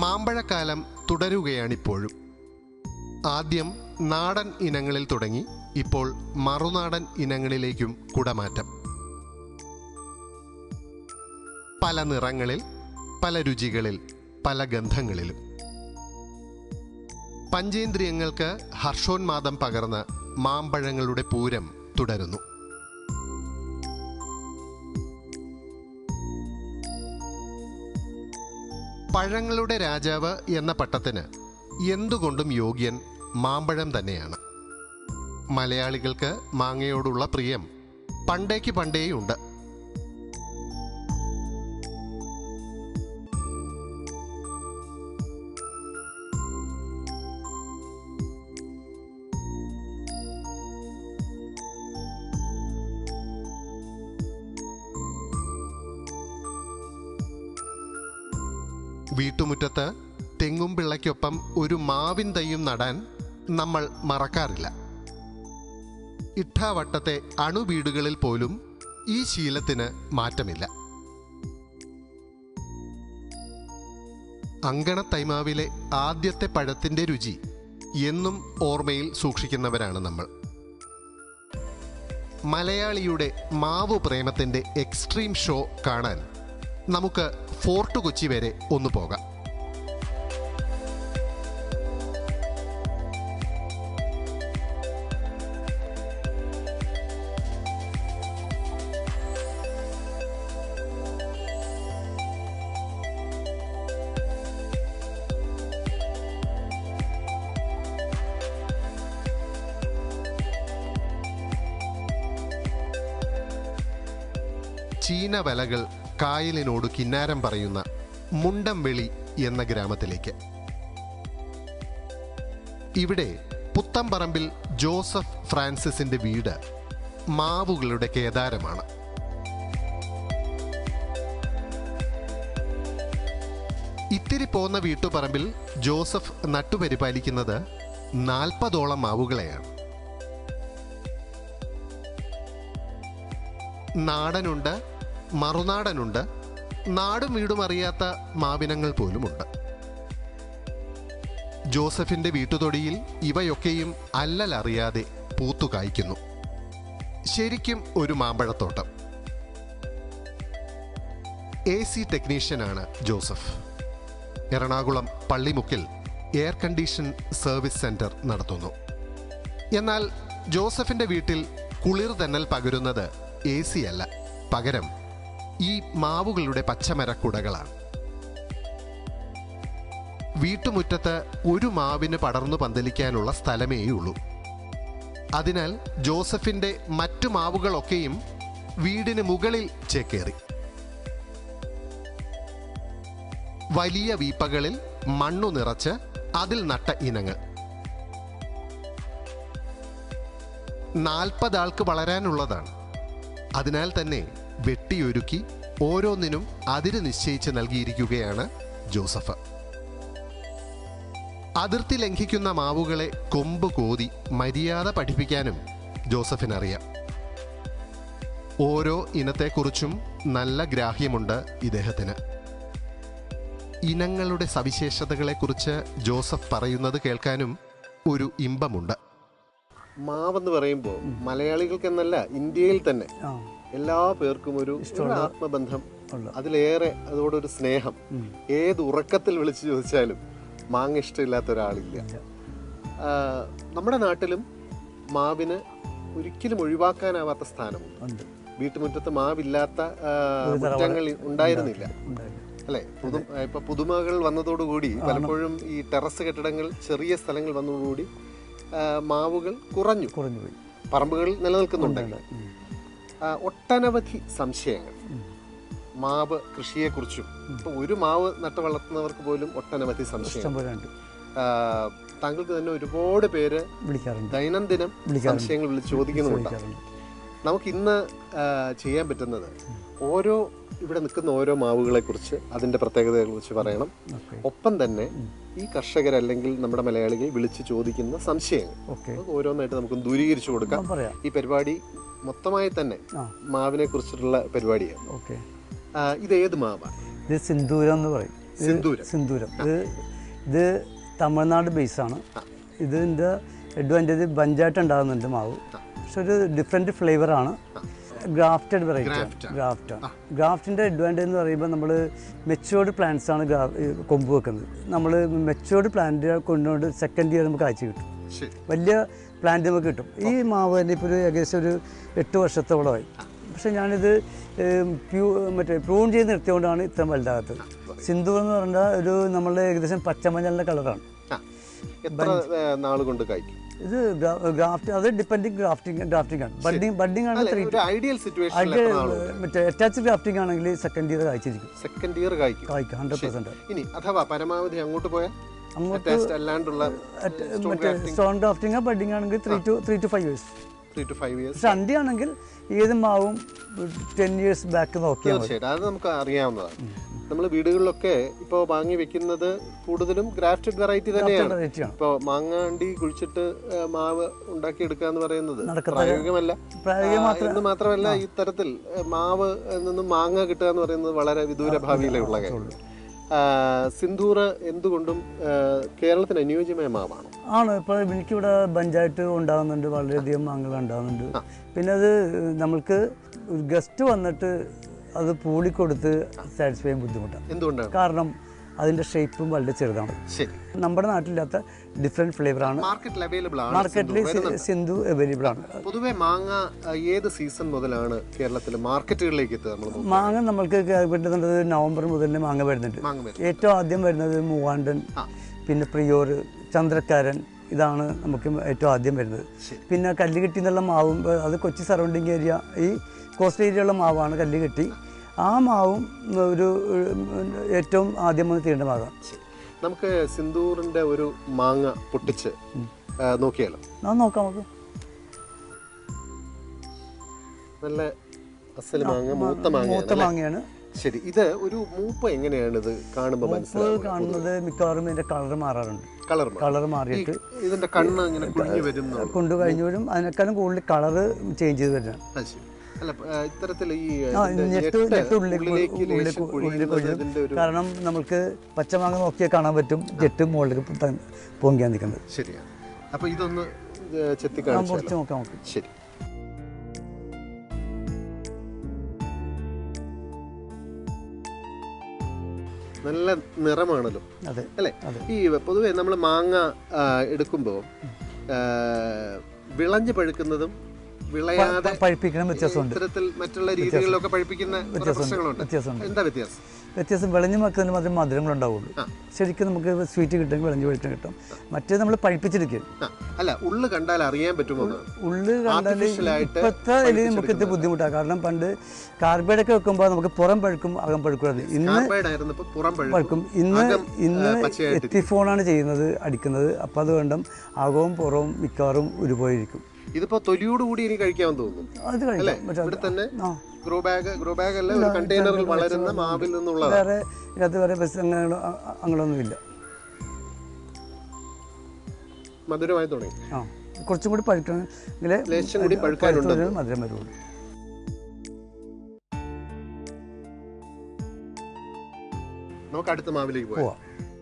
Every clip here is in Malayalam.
മാമ്പഴക്കാലം തുടരുകയാണിപ്പോഴും ആദ്യം നാടൻ ഇനങ്ങളിൽ തുടങ്ങി ഇപ്പോൾ മറുനാടൻ ഇനങ്ങളിലേക്കും കുടമാറ്റം പല നിറങ്ങളിൽ പല രുചികളിൽ പല ഗന്ധങ്ങളിലും പഞ്ചേന്ദ്രിയങ്ങൾക്ക് ഹർഷോന്മാദം പകർന്ന് മാമ്പഴങ്ങളുടെ പൂരം തുടരുന്നു പഴങ്ങളുടെ രാജാവ് എന്ന പട്ടത്തിന് എന്തുകൊണ്ടും യോഗ്യൻ മാമ്പഴം തന്നെയാണ് മലയാളികൾക്ക് മാങ്ങയോടുള്ള പ്രിയം പണ്ടേക്ക് പണ്ടേയുണ്ട് വീട്ടുമുറ്റത്ത് തെങ്ങും പിള്ളയ്ക്കൊപ്പം ഒരു മാവിൻ തൈയും നടാൻ നമ്മൾ മറക്കാറില്ല ഇട്ടാവട്ടത്തെ അണുവീടുകളിൽ പോലും ഈ ശീലത്തിന് മാറ്റമില്ല അങ്കണത്തൈമാവിലെ ആദ്യത്തെ പഴത്തിന്റെ രുചി എന്നും ഓർമ്മയിൽ സൂക്ഷിക്കുന്നവരാണ് നമ്മൾ മലയാളിയുടെ മാവു പ്രേമത്തിന്റെ എക്സ്ട്രീം ഷോ കാണാൻ നമുക്ക് ഫോർട്ട് കൊച്ചി വരെ ഒന്ന് പോകാം ചീന വലകൾ കായലിനോട് കിന്നാരം പറയുന്ന മുണ്ടംവെളി എന്ന ഗ്രാമത്തിലേക്ക് ഇവിടെ പുത്തമ്പറമ്പിൽ ജോസഫ് ഫ്രാൻസിസിന്റെ വീട് മാവുകളുടെ കേദാരമാണ് ഇത്തിരി പോന്ന വീട്ടുപറമ്പിൽ ജോസഫ് നട്ടുപരിപാലിക്കുന്നത് നാൽപ്പതോളം മാവുകളെയാണ് നാടനുണ്ട് മറുനാടനുണ്ട് നാടും വീടും അറിയാത്ത മാവിനങ്ങൾ പോലുമുണ്ട് ജോസഫിന്റെ വീട്ടുതൊടിയിൽ ഇവയൊക്കെയും അല്ലലറിയാതെ പൂത്തു കായ്ക്കുന്നു ശരിക്കും ഒരു മാമ്പഴത്തോട്ടം എ സി ടെക്നീഷ്യനാണ് ജോസഫ് എറണാകുളം പള്ളിമുക്കിൽ എയർ കണ്ടീഷൻ സർവീസ് സെന്റർ നടത്തുന്നു എന്നാൽ ജോസഫിന്റെ വീട്ടിൽ കുളിർ തന്നൽ പകരുന്നത് എ സി അല്ല പകരം ഈ മാവുകളുടെ പച്ചമരക്കുടകളാണ് വീട്ടുമുറ്റത്ത് ഒരു മാവിന് പടർന്നു പന്തലിക്കാനുള്ള സ്ഥലമേയുള്ളൂ അതിനാൽ ജോസഫിന്റെ മറ്റു മാവുകളൊക്കെയും വീടിന് മുകളിൽ ചേക്കേറി വലിയ വീപ്പകളിൽ മണ്ണു നിറച്ച് അതിൽ നട്ട ഇനങ്ങൾ നാൽപ്പതാൾക്ക് വളരാനുള്ളതാണ് അതിനാൽ തന്നെ വെട്ടിയൊരുക്കി ഓരോന്നിനും അതിര് നിശ്ചയിച്ച് നൽകിയിരിക്കുകയാണ് ജോസഫ് അതിർത്തി ലംഘിക്കുന്ന മാവുകളെ കൊമ്പ് കോതി മര്യാദ പഠിപ്പിക്കാനും ജോസഫിനറിയാം ഓരോ ഇനത്തെക്കുറിച്ചും നല്ല ഗ്രാഹ്യമുണ്ട് ഇദ്ദേഹത്തിന് ഇനങ്ങളുടെ സവിശേഷതകളെക്കുറിച്ച് ജോസഫ് പറയുന്നത് കേൾക്കാനും ഒരു ഇമ്പമുണ്ട് മാവെന്ന് പറയുമ്പോൾ മലയാളികൾക്ക് എന്നല്ല ഇന്ത്യയിൽ തന്നെ ആ എല്ലാ പേർക്കും ഒരു ഒരു ആത്മബന്ധം ഉള്ള. അതിലേറെ അതോടൊരു സ്നേഹം ഏത് ഉറക്കത്തിൽ വിളിച്ചു ചോദിച്ചാലും മാങ്ങ ഇഷ്ടമില്ലാത്ത ഒരാളില്ല ആ, നമ്മുടെ നാട്ടിലും മാവിന് ഒരിക്കലും ഒഴിവാക്കാനാവാത്ത സ്ഥാനമുണ്ട് ഉണ്ട് വീട്ടുമുറ്റത്ത് മാവില്ലാത്ത ആ, ഒരു തറവാട് മുറ്റങ്ങൾ ഉണ്ടായിരുന്നില്ല ഉണ്ടായിരുന്നു അല്ലെ പുതു ഇപ്പൊ പുതുമകൾ വന്നതോടുകൂടി പലപ്പോഴും ഈ ടെറസ് കെട്ടിടങ്ങൾ ചെറിയ സ്ഥലങ്ങൾ വന്നതോടുകൂടി ആ, മാവുകൾ കുറഞ്ഞു കുറഞ്ഞു പോയി പറമ്പുകൾ നിലനിൽക്കുന്നുണ്ടെങ്കിൽ ഉം. ആ, ഒട്ടനവധി സംശയങ്ങൾ മാവ് കൃഷിയെക്കുറിച്ചും ഇപ്പൊ ഒരു മാവ് നട്ടു വളർത്തുന്നവർക്ക് പോലും ഒട്ടനവധി സംശയങ്ങൾ ഇഷ്ടം പോലെ ഉണ്ട് ആ, താങ്കൾക്ക് തന്നെ ഒരുപാട് പേര് വിളിക്കാറുണ്ട് ദൈനംദിനം വിളിക്കാറുണ്ട്. സംശയങ്ങൾ വിളിച്ച് ചോദിക്കുന്നുമുണ്ട് ചോദിക്കാറുണ്ട് നമുക്ക് ഇന്ന് ആ, ചെയ്യാൻ പറ്റുന്നത് ഓരോ ഇവിടെ നിൽക്കുന്ന ഓരോ മാവുകളെ കുറിച്ച് അതിന്റെ പ്രത്യേകതകളെ കുറിച്ച് പറയണം ഓക്കെ ഒപ്പം തന്നെ ഈ കർഷകർ അല്ലെങ്കിൽ നമ്മുടെ മലയാളികൾ വിളിച്ച് ചോദിക്കുന്ന സംശയങ്ങൾ ഓക്കെ അത് ഓരോന്നായിട്ട് നമുക്ക് ദൂരീകരിച്ചു കൊടുക്കാം ഞാൻ പറയാം ഈ പരിപാടി മൊത്തമായി തന്നെ ആ മാവിനെ കുറിച്ചിട്ടുള്ള പരിപാടിയാണ് ഓക്കെ ആ, ഇത് ഏത് മാവാണ് ഇത് സിന്ദൂരം എന്ന് പറയും സിന്ദൂരം സിന്ദൂരം ഇത് ഇത് തമിഴ്നാട് ബേസാണ് ഇതിൻ്റെ അഡ്വാൻറ്റേജ് ബഞ്ചായിട്ട് ഉണ്ടാകുന്നുണ്ട് മാവ് പക്ഷെ ഒരു ഡിഫറെൻറ്റ് ഫ്ലേവറാണ് ഗ്രാഫ്റ്റഡ് വെറൈറ്റി ഗ്രാഫ്റ്റ് ഗ്രാഫ്റ്റിൻ്റെ അഡ്വാൻറ്റേജ് എന്ന് പറയുമ്പോൾ നമ്മൾ മെച്ചുവേർഡ് പ്ലാന്റ്സ് ആണ് ഗ്രാ ഈ കൊമ്പ് വെക്കുന്നത് നമ്മൾ മെച്ചുവേർഡ് പ്ലാന്റ് കൊണ്ടുകൊണ്ട് സെക്കൻഡ് ഇയർ നമുക്ക് കാഴ്ച കിട്ടും ശരി വലിയ പ്ലാന്റ് നമുക്ക് കിട്ടും ഈ മാവ് തന്നെ ഇപ്പോൾ ഒരു ഏകദേശം ഒരു എട്ട് വർഷത്തോളമായി പക്ഷേ ഞാനിത് ഏം, പ്യൂ മറ്റേ പ്രൂൺ ചെയ്ത് നിർത്തിയോണ്ടാണ് ഇത്രയും വലുതാകാത്തത് സിന്ധു എന്ന് പറഞ്ഞാൽ ഒരു നമ്മളുടെ ഏകദേശം പച്ചമഞ്ഞളിൻ്റെ കളറാണ് ആ എത്ര ഏ, നാള് കൊണ്ട് കായ്ക്കും ഇത് ഗ്രാഫ്റ്റ് അത് ഡിപ്പെൻഡിങ് ഗ്രാഫ്റ്റിംഗ് ഗ്രാഫ്റ്റിംഗ് ആണ് ബഡിങ് ബഡിങ് ആണ് അല്ല, ത്രീ ഒരു ഐഡിയൽ സിറ്റുവേഷനിൽ എത്ര നാള് മറ്റേ അറ്റാച്ച് ഗ്രാഫ്റ്റിംഗ് ആണെങ്കിൽ സെക്കൻഡ് ഇയർ കായ്ച്ചിരിക്കും സെക്കൻഡ് ഇയർ കായ്ക്കും കായ്ക്കും ഹൺഡ്രഡ് പെർസെൻറ്റ് ഇനി അഥവാ പരമാവധി അങ്ങോട്ട് പോയാൽ അങ്ങോട്ട് ടേസ്റ്റ് അല്ലാണ്ടുള്ള മറ്റേ സ്റ്റോൺ ഗ്രാഫ്റ്റിംഗ് ബഡിങ് ആണെങ്കിൽ three two three two five years three two five years പക്ഷെ അണ്ടി ആണെങ്കിൽ ഏത് മാവും ടെൻ ഇയേഴ്സ് ബാക്ക് നോക്കിയാൽ മതി തീർച്ചയായിട്ടും അത് നമുക്ക് അറിയാവുന്നതാണ് നമ്മൾ വീടുകളിലൊക്കെ ഇപ്പോൾ വാങ്ങി വെക്കുന്നത് കൂടുതലും ഗ്രാഫ്റ്റഡ് വെറൈറ്റി തന്നെയാണ് വെറൈറ്റിയാണ് ഇപ്പോൾ മാങ്ങ അണ്ടി കുഴിച്ചിട്ട് ഏ, മാവ് ഉണ്ടാക്കിയെടുക്കുക എന്ന് പറയുന്നത് നടക്കത്ത- പ്രായോഗികമല്ല പ്രായോഗികം ആ, എന്ന് മാത്രമല്ല ഈ തരത്തിൽ ഏ, മാവ് നിന്നും മാങ്ങ കിട്ടുക എന്ന് പറയുന്നത് വളരെ വിദൂര ഭാവിയിലുള്ള കാര്യം ആ, സിന്ദൂർ എന്തുകൊണ്ടും ആ, കേരളത്തിന് അനുയോജ്യമായ മാവാണ് ആണ് ഇപ്പോൾ എനിക്കിവിടെ പഞ്ചായത്ത് ഉണ്ടാകുന്നുണ്ട് വളരെയധികം മാങ്ങകൾ ഉണ്ടാകുന്നുണ്ട് പിന്നെ അത് നമ്മൾക്ക് ഒരു ഗസ്റ്റ് വന്നിട്ട് അത് പൂളിക്കൊടുത്ത് സാറ്റിസ്ഫൈ ചെയ്യാൻ ബുദ്ധിമുട്ടാണ് എന്തുകൊണ്ടാണ് കാരണം അതിൻ്റെ ഷേപ്പും വളരെ ചെറുതാണ് ശരി നമ്മുടെ നാട്ടിലില്ലാത്ത ഡിഫറെൻറ്റ് ഫ്ലേവറാണ് മാർക്കറ്റിൽ അവൈലബിൾ ആണ് മാർക്കറ്റിൽ സിന്ധു അവൈലബിൾ ആണ് പൊതുവെ മാങ്ങ ആ, ഏത് സീസൺ മുതലാണ് കേരളത്തിൽ മാർക്കറ്റുകളിലേക്ക് എത്തുക നമ്മൾ നോക്കുക? മാങ്ങ നമ്മൾക്ക് കിട്ടുന്നത് നവംബർ മുതൽ തന്നെ മാങ്ങ വരുന്നുണ്ട് മാങ്ങ വരും ഏറ്റവും ആദ്യം വരുന്നത് മൂവാണ്ടൻ ആ. പിന്നെ പ്രിയോർ ചന്ദ്രക്കാരൻ ഇതാണ് നമുക്ക് ഏറ്റവും ആദ്യം വരുന്നത് ശരി. പിന്നെ കല്ലുകെട്ടി എന്നുള്ള മാവും ഏ, അത് കൊച്ചി സറൗണ്ടിങ് ഏരിയ ഈ കോസ്റ്റ് ഏരിയയുള്ള മാവാണ് കല്ലുകെട്ടി ആ മാവും ഒരു ഉം, ഏറ്റവും ആദ്യം വന്ന് തീരേണ്ട മാവാണ് ശരി. നമുക്ക് സിന്ദൂറിന്റെ ഒരു മാങ്ങ പൊട്ടിച്ച് ആ, നോക്കിയാലോ അത് നോക്കാം നമുക്ക് നല്ല അസൽ മാങ്ങ മൂത്ത മൂത്ത മാങ്ങ മാങ്ങയാണ് ശരി ഇത് ഒരു മൂപ്പ് എങ്ങനെയാണ് ഇത് കാണുമ്പോൾ ഇപ്പോൾ മനസ്സിലാവുക കാണുന്നത് മിക്കവാറും ഇതിൻ്റെ കളർ മാറാറുണ്ട് കളർ കളർ മാറിയിട്ട് ഇതിന്റെ കണ്ണ് ഇങ്ങനെ കുഞ്ഞു വരുന്നു കൊണ്ടു കഴിഞ്ഞവരും അതിനേക്കാളും കൂടുതൽ കളറ് ചേഞ്ച് ചെയ്ത് വരുന്നത് ആ, ശരി. അല്ല ആ, ഇത്തരത്തിൽ ഈ ആ, ഇതിന്റെ ഞെട്ട് ഞെട്ട് ഞെട്ട് ഉള്ളിലേക്ക് ഉള്ളിലേക്ക് ഉള്ളിലേക്ക് ലേശം ഉള്ളിലേക്ക് കൊഴിയുന്നത് കൊഴിയും. ഇതിന്റെ ഒരു കാരണം നമുക്ക് പച്ചമാങ്ങ നോക്കിയാൽ കാണാൻ പറ്റും ജെട്ട് മുകളിലേക്ക് ത- പൊങ്ങിയാൻ നിൽക്കുന്നത് ശരിയാണ് അപ്പൊ ഇതൊന്ന് ഏ, ചെത്തി ആ, കാണിച്ചാലോ മുറിച്ച് നോക്കാം നമുക്ക് ശരി നല്ല നിറമാണല്ലോ അതെ അല്ലേ അതെ. ഈ പൊതുവെ നമ്മൾ മാങ്ങ ആ, എടുക്കുമ്പോൾ ആ, വിളഞ്ഞ് പഴുക്കുന്നതും വിളയാതെ പഴിപ്പിക്കണം വ്യത്യാസമുണ്ട് ഇത്തരത്തിൽ മറ്റുള്ള രീതികളിലൊക്കെ പഴുപ്പിക്കുന്ന കുറെ പ്രശ്നങ്ങളുണ്ട് വ്യത്യാസമുണ്ട് എന്താ വ്യത്യാസം വ്യത്യാസം വിളഞ്ഞ് വെക്കുന്നതിന് മാത്രമേ മധുരങ്ങൾ ഉണ്ടാവുള്ളൂ ആ. ശരിക്കും നമുക്ക് സ്വീറ്റ് കിട്ടുമെങ്കിൽ വിളഞ്ഞ് പഴുത്തിന് കിട്ടും മറ്റേ നമ്മൾ പഴിപ്പിച്ചെടുക്കും ആ, അല്ല ഉള്ളു കണ്ടാൽ അറിയാൻ പറ്റുമോ എന്ന്? ഉള്ളിൽ കണ്ടാൽ Artificial ആയിട്ട് ഇപ്പോഴത്തെ ഇതിൽ നമുക്ക് ഇത് ബുദ്ധിമുട്ടാണ് കാരണം പണ്ട് കാർബൈഡ് ഒക്കെ വെക്കുമ്പോൾ നമുക്ക് പുറം പഴുക്കും അകം പഴുക്കുന്നത് ഇന്ന് കാർബൈഡ് ആയിരുന്നപ്പോ പുറം പഴുക്കും പഴുക്കും ഇന്ന് അകം, ഇന്ന് ആ, പച്ചയായിട്ട് എത്തിഫോണാണ് ചെയ്യുന്നത് അടിക്കുന്നത് അപ്പോൾ അതുകൊണ്ടും അകവും പുറവും മിക്കവാറും ഒരുപോയിരിക്കും ഇതിപ്പോ തൊലിയോട് കൂടി ഇനി കഴിക്കാമെന്ന് തോന്നുന്നു അത് അല്ലേ കഴിക്കാം പക്ഷേ ഇവിടെ തന്നെ ആ ഗ്രോ ബാഗ് ഗ്രോ ബാഗ് അല്ല ഒരു കണ്ടെയ്നറിൽ വളരുന്ന മാവിൽ നിന്നുള്ളതാണ് വേറെ ഇതിനകത്ത് വേറെ ബസ് അങ്ങനെ അങ്ങനെയൊന്നുമില്ല മധുരമായി തുടങ്ങി ആ കുറച്ചും കൂടി പഴുക്കണമെങ്കിൽ ലേശം കൂടി പഴുക്കാനുണ്ട് മധുരം വരുള്ളൂ നമുക്ക് അടുത്ത മാവിലേക്ക് പോവാം പോവാം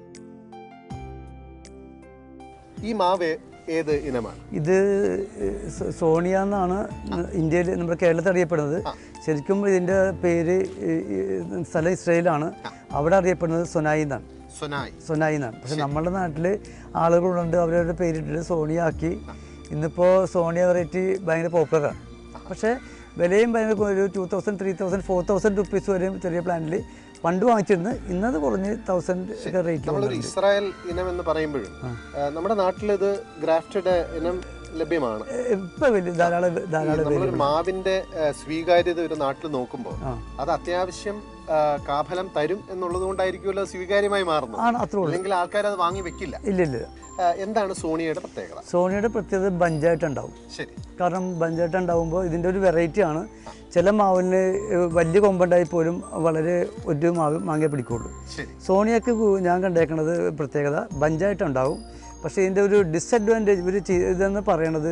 ഈ മാവ് ഏത് ഇനമാണ് ഇത് സോ- സോണിയ എന്നാണ് ഇന്ത്യയിൽ നമ്മുടെ കേരളത്തിൽ അറിയപ്പെടുന്നത് ശരിക്കും ഇതിൻ്റെ പേര് ഈ- ഈ സ്ഥലം ഇസ്രയേലാണ് അവിടെ അറിയപ്പെടുന്നത് സൊനായി എന്നാണ് സൊനായി സൊനായി എന്നാണ് പക്ഷെ നമ്മുടെ നാട്ടിൽ ആളുകളുണ്ട് അവരവരുടെ പേരിട്ടിട്ട് സോണിയ ആക്കി ഇന്നിപ്പോൾ സോണിയ വെറൈറ്റി ഭയങ്കര പോപ്പുലറാണ് പക്ഷേ വിലയും ഭയങ്കര ഒരു two thousand three thousand four thousand rupees വരെയും ചെറിയ പ്ലാനിൽ പണ്ട് വാങ്ങിച്ചിരുന്നു ഇന്നത് കുറഞ്ഞ് തൗസൻഡ് ഒക്കെ റേറ്റ് നമ്മളൊരു ഇസ്രായേൽ ഇനം എന്ന് പറയുമ്പോഴും ആ, നമ്മുടെ നാട്ടിൽ ഇത് ഗ്രാഫ്റ്റഡ് ഇനം ലഭ്യമാണ് ഇപ്പം വലിയ ധാരാളം ധാരാളം നമ്മളൊരു മാവിന്റെ ആ, സ്വീകാര്യത ഒരു നാട്ടിൽ നോക്കുമ്പോൾ ആ. അത് അത്യാവശ്യം ആ, കാഫലം തരും എന്നുള്ളത് കൊണ്ടായിരിക്കുമല്ലോ സ്വീകാര്യമായി മാറുന്നത് ആണ് അത്രേ ഉള്ളൂ അല്ലെങ്കിൽ ആൾക്കാർ അത് വാങ്ങി വെക്കില്ല ഇല്ല ഇല്ല ആ, എന്താണ് സോണിയയുടെ പ്രത്യേകത സോണിയുടെ പ്രത്യേകത ബഞ്ചായിട്ടുണ്ടാവും ശരി കാരണം ബഞ്ചായിട്ട് ഉണ്ടാവുമ്പോൾ ഇതിൻ്റെ ഒരു വെറൈറ്റിയാണ് ചില മാവിന് വലിയ കൊമ്പുണ്ടായി പോലും വളരെ ഒരു മാവ് മാങ്ങ പിടിക്കുള്ളൂ ശരി സോണിയക്ക് കു- ഞാൻ കണ്ടേക്കണത് പ്രത്യേകത ബഞ്ചായിട്ടുണ്ടാവും പക്ഷേ ഇതിൻ്റെ ഒരു ഡിസഡ്വാൻറ്റേജ് ഇവർ ഇതെന്ന് പറയണത്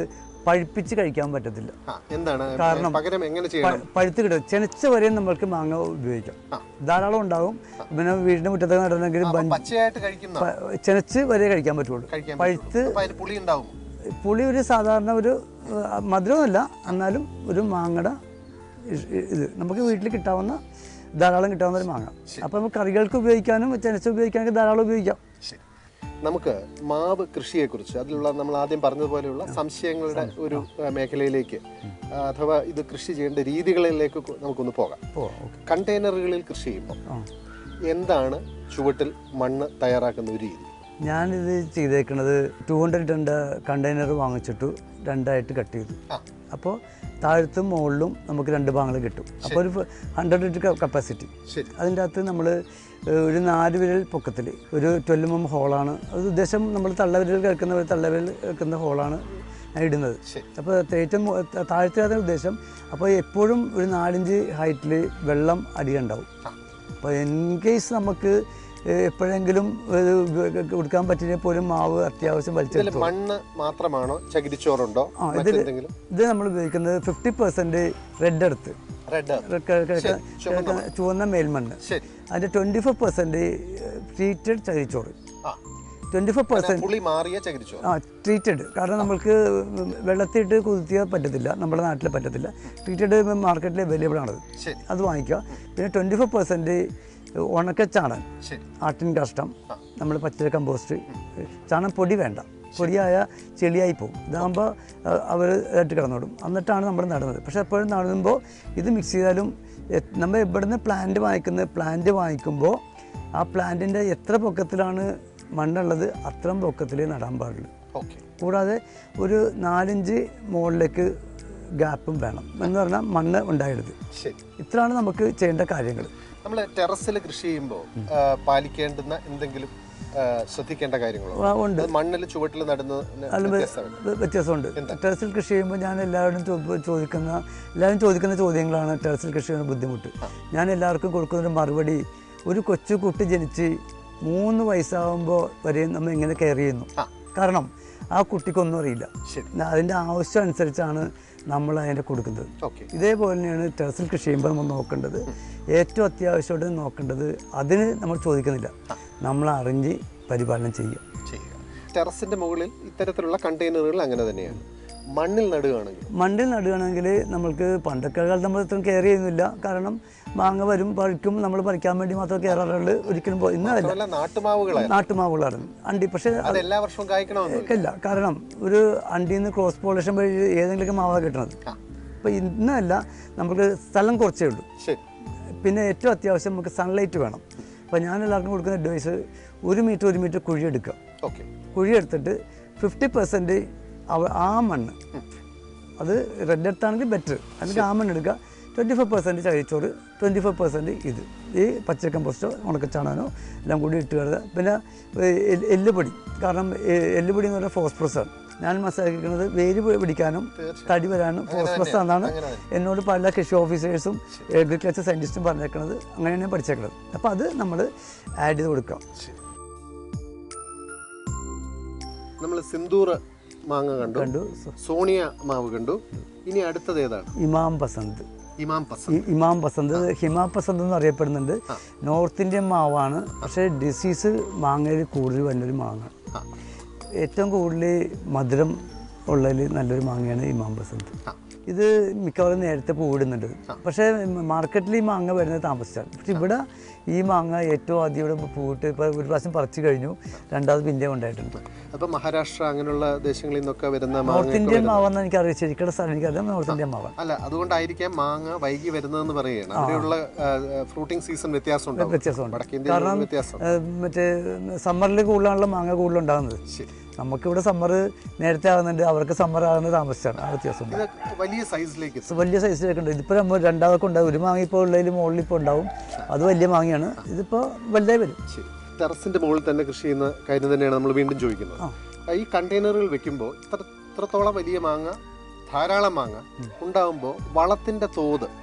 പഴുപ്പിച്ച് കഴിക്കാൻ പറ്റത്തില്ല ആ എന്താണ് കാരണം പകരം എങ്ങനെ ചെയ്യണം പ- പഴുത്ത് കിട്ടും ചെനച്ച വരെ നമ്മൾക്ക് മാങ്ങ ഉപയോഗിക്കാം ആ. ധാരാളം ഉണ്ടാവും പിന്നെ വീടിൻ്റെ മുറ്റത്തൊക്കെ നടണമെങ്കിൽ അപ്പൊ പച്ചയായിട്ട് കഴിക്കുന്ന ചെനച്ച് വരെ കഴിക്കാൻ പറ്റുള്ളൂ കഴിക്കാൻ പഴുത്ത് അപ്പൊ അതിന് പുളി ഉണ്ടാവും പുളി ഒരു സാധാരണ ഒരു ആ, മധുരമല്ല എന്നാലും ഒരു മാങ്ങയുടെ ഇ- ഇ- ഇത് നമുക്ക് വീട്ടിൽ കിട്ടാവുന്ന ധാരാളം കിട്ടാവുന്ന ഒരു മാങ്ങ അപ്പോൾ നമുക്ക് കറികൾക്ക് ഉപയോഗിക്കാനും ചെനച്ച് ഉപയോഗിക്കാനൊക്കെ ധാരാളം ഉപയോഗിക്കാം ശരി നമുക്ക് മാവ് കൃഷിയെക്കുറിച്ച് അതിലുള്ള നമ്മൾ ആദ്യം പറഞ്ഞതുപോലെയുള്ള സംശയങ്ങളുടെ ഒരു ആ, മേഖലയിലേക്ക് ആ, അഥവാ ഇത് കൃഷി ചെയ്യേണ്ട രീതികളിലേക്ക് കൊ- നമുക്കൊന്ന് പോകാം ഓ ഓക്കെ കണ്ടെയ്നറുകളിൽ കൃഷി ചെയ്യുമ്പോൾ ആ എന്താണ് ചുവട്ടിൽ മണ്ണ് തയ്യാറാക്കുന്ന ഒരു രീതി ഞാനിത് ചെയ്തേക്കുന്നത് ടു ഹൺഡ്രഡ് ലിറ്ററിൻ്റെ കണ്ടെയ്നർ വാങ്ങിച്ചിട്ടു രണ്ടായിട്ട് കട്ട് ചെയ്തു ആ അപ്പോൾ താഴത്തും മുകളിലും നമുക്ക് രണ്ട് ഭാഗങ്ങൾ കിട്ടും അപ്പോൾ ഒരു ഹൺഡ്രഡ് ലിറ്റർ കപ്പാസിറ്റി ശരി അതിൻ്റെ അകത്ത് നമ്മൾ ഒരു നാല് വിരൽ പൊക്കത്തിൽ ഒരു ട്വൽവ് എം ഹോളാണ് അത് ഉദ്ദേശം നമ്മൾ തള്ളവിരൽ കേൾക്കുന്ന ഒരു തള്ളവിരൽ കേൾക്കുന്ന ഹോളാണ് ഞാൻ ഇടുന്നത് ശരി. അപ്പോൾ ഏറ്റവും താഴ്ത്തിയാത്ത ഉദ്ദേശം അപ്പോൾ എപ്പോഴും ഒരു നാലിഞ്ച് ഹൈറ്റിൽ വെള്ളം അടിയുണ്ടാവും ആ. അപ്പോൾ ഇൻ കേസ് നമുക്ക് ഏഹ്, എപ്പോഴെങ്കിലും ഇത് കൊടുക്കാൻ പറ്റിയ പോലും മാവ് അത്യാവശ്യം ഇതിൽ വലിച്ചെടുത്തു മണ്ണ് മാത്രമാണോ ചകിരിച്ചോറുണ്ടോ ആ ഇതിൽ മറ്റെന്തെങ്കിലും ഇത് നമ്മൾ ഉപയോഗിക്കുന്നത് fifty percent red earth red ചുവന്ന മേൽമണ്ണ് ശരി അതിൻ്റെ ട്വൻറ്റി ഫൈവ് പെർസെൻറ്റ് ട്രീറ്റഡ് ചകിരിച്ചോറ് ആ ട്വൻറ്റി ഫൈവ് പെർസെൻറ്റ് പുളി മാറിയ ചകിരിച്ചോറ് ആ ട്രീറ്റഡ് കാരണം നമ്മൾക്ക് വെള്ളത്തിയിട്ട് കുതിർത്തിയാൽ പറ്റത്തില്ല നമ്മുടെ നാട്ടിൽ പറ്റത്തില്ല ട്രീറ്റഡ് മാർക്കറ്റിൽ അവൈലബിൾ ആണത് ശരി അത് വാങ്ങിക്കുക പിന്നെ ട്വൻറ്റി ഫൈവ് പെർസെൻറ്റ് ഉണക്കച്ചാണൻ ശരി ആട്ടിൻ കഷ്ടം നമ്മൾ പച്ചില കമ്പോസ്റ്റ് ചാണകം പൊടി വേണ്ട പൊടിയായ ചെളിയായി പോകും ഇതാകുമ്പോൾ അവർ ഇതായിട്ട് കിടന്നോടും എന്നിട്ടാണ് നമ്മൾ നടുന്നത് പക്ഷേ എപ്പോഴും നടുമ്പോൾ ഇത് മിക്സ് ചെയ്താലും എ- നമ്മൾ ഇവിടുന്ന് പ്ലാന്റ് വാങ്ങിക്കുന്നത് പ്ലാന്റ് വാങ്ങിക്കുമ്പോൾ ആ പ്ലാന്റിൻ്റെ എത്ര പൊക്കത്തിലാണ് മണ്ണുള്ളത് അത്രയും പൊക്കത്തിൽ നടാൻ പാടുള്ളൂ ഓക്കെ കൂടാതെ ഒരു നാലഞ്ച് മുകളിലേക്ക് ഗ്യാപ്പും വേണം എന്ന് പറഞ്ഞാൽ മണ്ണ് ഉണ്ടായിരുന്നത് ശരി ഇത്രയാണ് നമുക്ക് ചെയ്യേണ്ട കാര്യങ്ങൾ നമ്മൾ ടെറസിൽ കൃഷി ചെയ്യുമ്പോൾ പാലിക്കേണ്ടുന്ന എന്തെങ്കിലും ആ, ശ്രദ്ധിക്കേണ്ട കാര്യങ്ങളോ ആ, ഉണ്ട് മണ്ണിൽ ചുവട്ടിൽ നടുന്നതിന് അല്ല, വെ- വ്യത്യാസമുണ്ട് വ്യ- വ്യത്യാസമുണ്ട് ടെറസിൽ കൃഷി ചെയ്യുമ്പോൾ ഞാൻ എല്ലാവരും ചോ- ചോദിക്കുന്ന എല്ലാവരും ചോദിക്കുന്ന ചോദ്യങ്ങളാണ് ടെറസിൽ കൃഷി ചെയ്യുന്ന ബുദ്ധിമുട്ട് ഞാൻ എല്ലാവർക്കും കൊടുക്കുന്നൊരു മറുപടി ഒരു കൊച്ചു കുട്ടി ജനിച്ച് മൂന്ന് വയസ്സാകുമ്പോൾ വരെയും നമ്മൾ എങ്ങനെ കെയർ ചെയ്യുന്നു ആ. കാരണം ആ കുട്ടിക്കൊന്നും അറിയില്ല ശരി അതിൻ്റെ ആവശ്യം അനുസരിച്ചാണ് നമ്മൾ അതിനെ കൊടുക്കുന്നത് ഓക്കെ ഇതേപോലെ തന്നെയാണ് ടെറസിൽ കൃഷി ചെയ്യുമ്പോൾ നമ്മൾ നോക്കേണ്ടത് ഏറ്റവും അത്യാവശ്യമായിട്ട് നോക്കേണ്ടത് അതിന് നമ്മൾ ചോദിക്കുന്നില്ല നമ്മൾ അറിഞ്ഞ് പരിപാലനം ചെയ്യുക ചെയ്യുക ടെറസിന്റെ മുകളിൽ ഇത്തരത്തിലുള്ള കണ്ടെയ്നറുകൾ അങ്ങനെ തന്നെയാണ് മണ്ണിൽ നടുകയാണെങ്കിൽ മണ്ണിൽ നടുകയാണെങ്കിൽ നമ്മൾക്ക് പണ്ടൊക്കെ കാലത്ത് നമ്മൾ ഇത്രയും കെയർ ചെയ്യുന്നില്ല കാരണം മാങ്ങ വരും പറിക്കും നമ്മൾ പറിക്കാൻ വേണ്ടി മാത്രമേ കെയർ ആറുള്ളൂ ഒരിക്കലും പോ- ഇന്നല്ല മാത്രമല്ല നാട്ടുമാവുകളാണ് നാട്ടുമാവുകളാണ് അണ്ടി പക്ഷേ അത് എല്ലാ വർഷവും കായ്ക്കണമെന്നില്ല ഇല്ല കാരണം ഒരു അണ്ടിയിൽ നിന്ന് ക്രോസ് പോളേഷൻ വഴി ഏതെങ്കിലും മാവാണ് കിട്ടുന്നത് ആ. അപ്പോൾ ഇന്നല്ല നമുക്ക് സ്ഥലം കുറച്ചേ ഉള്ളൂ ശരി പിന്നെ ഏറ്റവും അത്യാവശ്യം നമുക്ക് സൺലൈറ്റ് വേണം അപ്പോൾ ഞാൻ എല്ലാവർക്കും കൊടുക്കുന്ന അഡ്വൈസ് ഒരു മീറ്റർ ഒരു മീറ്റർ കുഴി എടുക്കുക ഓക്കെ കുഴി എടുത്തിട്ട് ഫിഫ്റ്റി പെർസെൻറ്റ് ആ മണ്ണ് അത് റെഡ് എർത്ത് ആണെങ്കിൽ ബെറ്റർ അല്ലെങ്കിൽ ആ മണ്ണ് എടുക്കുക ട്വൻറ്റി ഫൈവ് പെർസെൻറ്റ് ചകിരിച്ചോറ് ട്വൻറ്റി ഫൈവ് പെർസെൻറ്റ് ഇത് ഈ പച്ച കമ്പോസ്റ്റോ ഉണക്കച്ചാണനോ എല്ലാം കൂടി ഇട്ട് കിടക്കുക പിന്നെ ഏ, എല്ല് എല്ലുപൊടി കാരണം ഏ, എല്ലുപൊടി എന്ന് പറഞ്ഞാൽ ഫോസ്ഫറസ് ആണ് ഞാൻ മനസ്സിലാക്കിക്കുന്നത് വേര് പി- പിടിക്കാനും തടി വരാനും ഫോസ്ഫറസ് എന്നാണ് അങ്ങനെ എന്നോട് പല കൃഷി ഓഫീസേഴ്സും അഗ്രികൾച്ചർ സയൻറ്റിസ്റ്റും പറഞ്ഞേക്കുന്നത് അങ്ങനെയാണ് ഞാൻ പഠിച്ചേക്കുന്നത് അപ്പോൾ അത് നമ്മൾ ആഡ് ചെയ്ത് കൊടുക്കാം ശരി നമ്മൾ സിന്ദൂർ മാങ്ങ കണ്ടു കണ്ടു സോണിയ മാവ് കണ്ടു ഇനി അടുത്തത് ഏതാണ് ഇമാം പസന്ത് ഇമാം പസന്ത് ഇ- ഇമാം പസന്ത് ഹിമാ പസന്ത് എന്ന് അറിയപ്പെടുന്നുണ്ട് നോർത്ത് ഇന്ത്യൻ മാവാണ് പക്ഷേ ഡിസീസ് മാങ്ങയിൽ കൂടുതൽ വരുന്നൊരു മാങ്ങ ആ. ഏറ്റവും കൂടുതൽ മധുരം ഉള്ളതിൽ നല്ലൊരു മാങ്ങയാണ് ഇമാം പസന്ത് ആ. ഇത് മിക്കവാറും നേരത്തെ പൂവിടുന്നുണ്ട് പക്ഷേ മാർക്കറ്റിൽ ഈ മാങ്ങ വരുന്നത് താമസിച്ചാണ് പക്ഷെ ഇവിടെ ഈ മാങ്ങ ഏറ്റവും ആദ്യം ഇവിടെ പൂവിട്ട് ഇപ്പോൾ ഒരു പ്രാവശ്യം പറിച്ചു കഴിഞ്ഞു രണ്ടാമത് പിന്നെ ഉണ്ടായിട്ടുണ്ട് അപ്പൊ മഹാരാഷ്ട്ര അങ്ങനെയുള്ള ദേശങ്ങളിൽ നിന്നൊക്കെ വരുന്ന മാങ്ങ നോർത്ത് ഇന്ത്യൻ മാവെന്ന് എനിക്കറിയാം ശരിക്കുള്ള സ്ഥലം എനിക്കറിയാം നോർത്ത് ഇന്ത്യൻ മാവാണ് അല്ല അതുകൊണ്ടായിരിക്കാം മാങ്ങ വൈകി വരുന്നതെന്ന് പറയുകയാണ് അവിടെയുള്ള ഫ്രൂട്ടിംഗ് സീസൺ വ്യത്യാസം ഉണ്ടാവും വ്യത്യാസമുണ്ട് വടക്കേ ഇന്ത്യയിൽ വ്യത്യാസം ഏഹ് മറ്റേ സമ്മറിൽ കൂടുതലാണല്ലോ മാങ്ങ കൂടുതൽ ഉണ്ടാകുന്നത് ശരി നമുക്കിവിടെ സമ്മർ നേരത്തെ ആകുന്നുണ്ട് അവർക്ക് സമ്മർ ആകുന്നത് താമസിച്ചാണ് ആ വ്യത്യാസമുണ്ട് ഇത് വലിയ സൈസിലേക്ക് ഇത് വലിയ സൈസിലൊക്കെ ഉണ്ട് ഇതിപ്പോൾ നമ്മൾ രണ്ടാമതൊക്കെ ഉണ്ടാവും ഒരു മാങ്ങ ഇപ്പോൾ ഉള്ളതിൽ മുകളിൽ ഇപ്പോൾ ഉണ്ടാവും അത് വലിയ മാങ്ങയാണ് ഇതിപ്പോൾ വലുതായി വരും ശരി ടെറസിന്റെ മുകളിൽ തന്നെ കൃഷി ചെയ്യുന്ന കാര്യം തന്നെയാണ് നമ്മൾ വീണ്ടും ചോദിക്കുന്നത് ആ. ഈ കണ്ടെയ്നറുകൾ വെക്കുമ്പോൾ ഇത്ര ഇത്രത്തോളം വലിയ മാങ്ങ ധാരാളം മാങ്ങ ഉണ്ടാകുമ്പോൾ വളത്തിന്റെ തോത്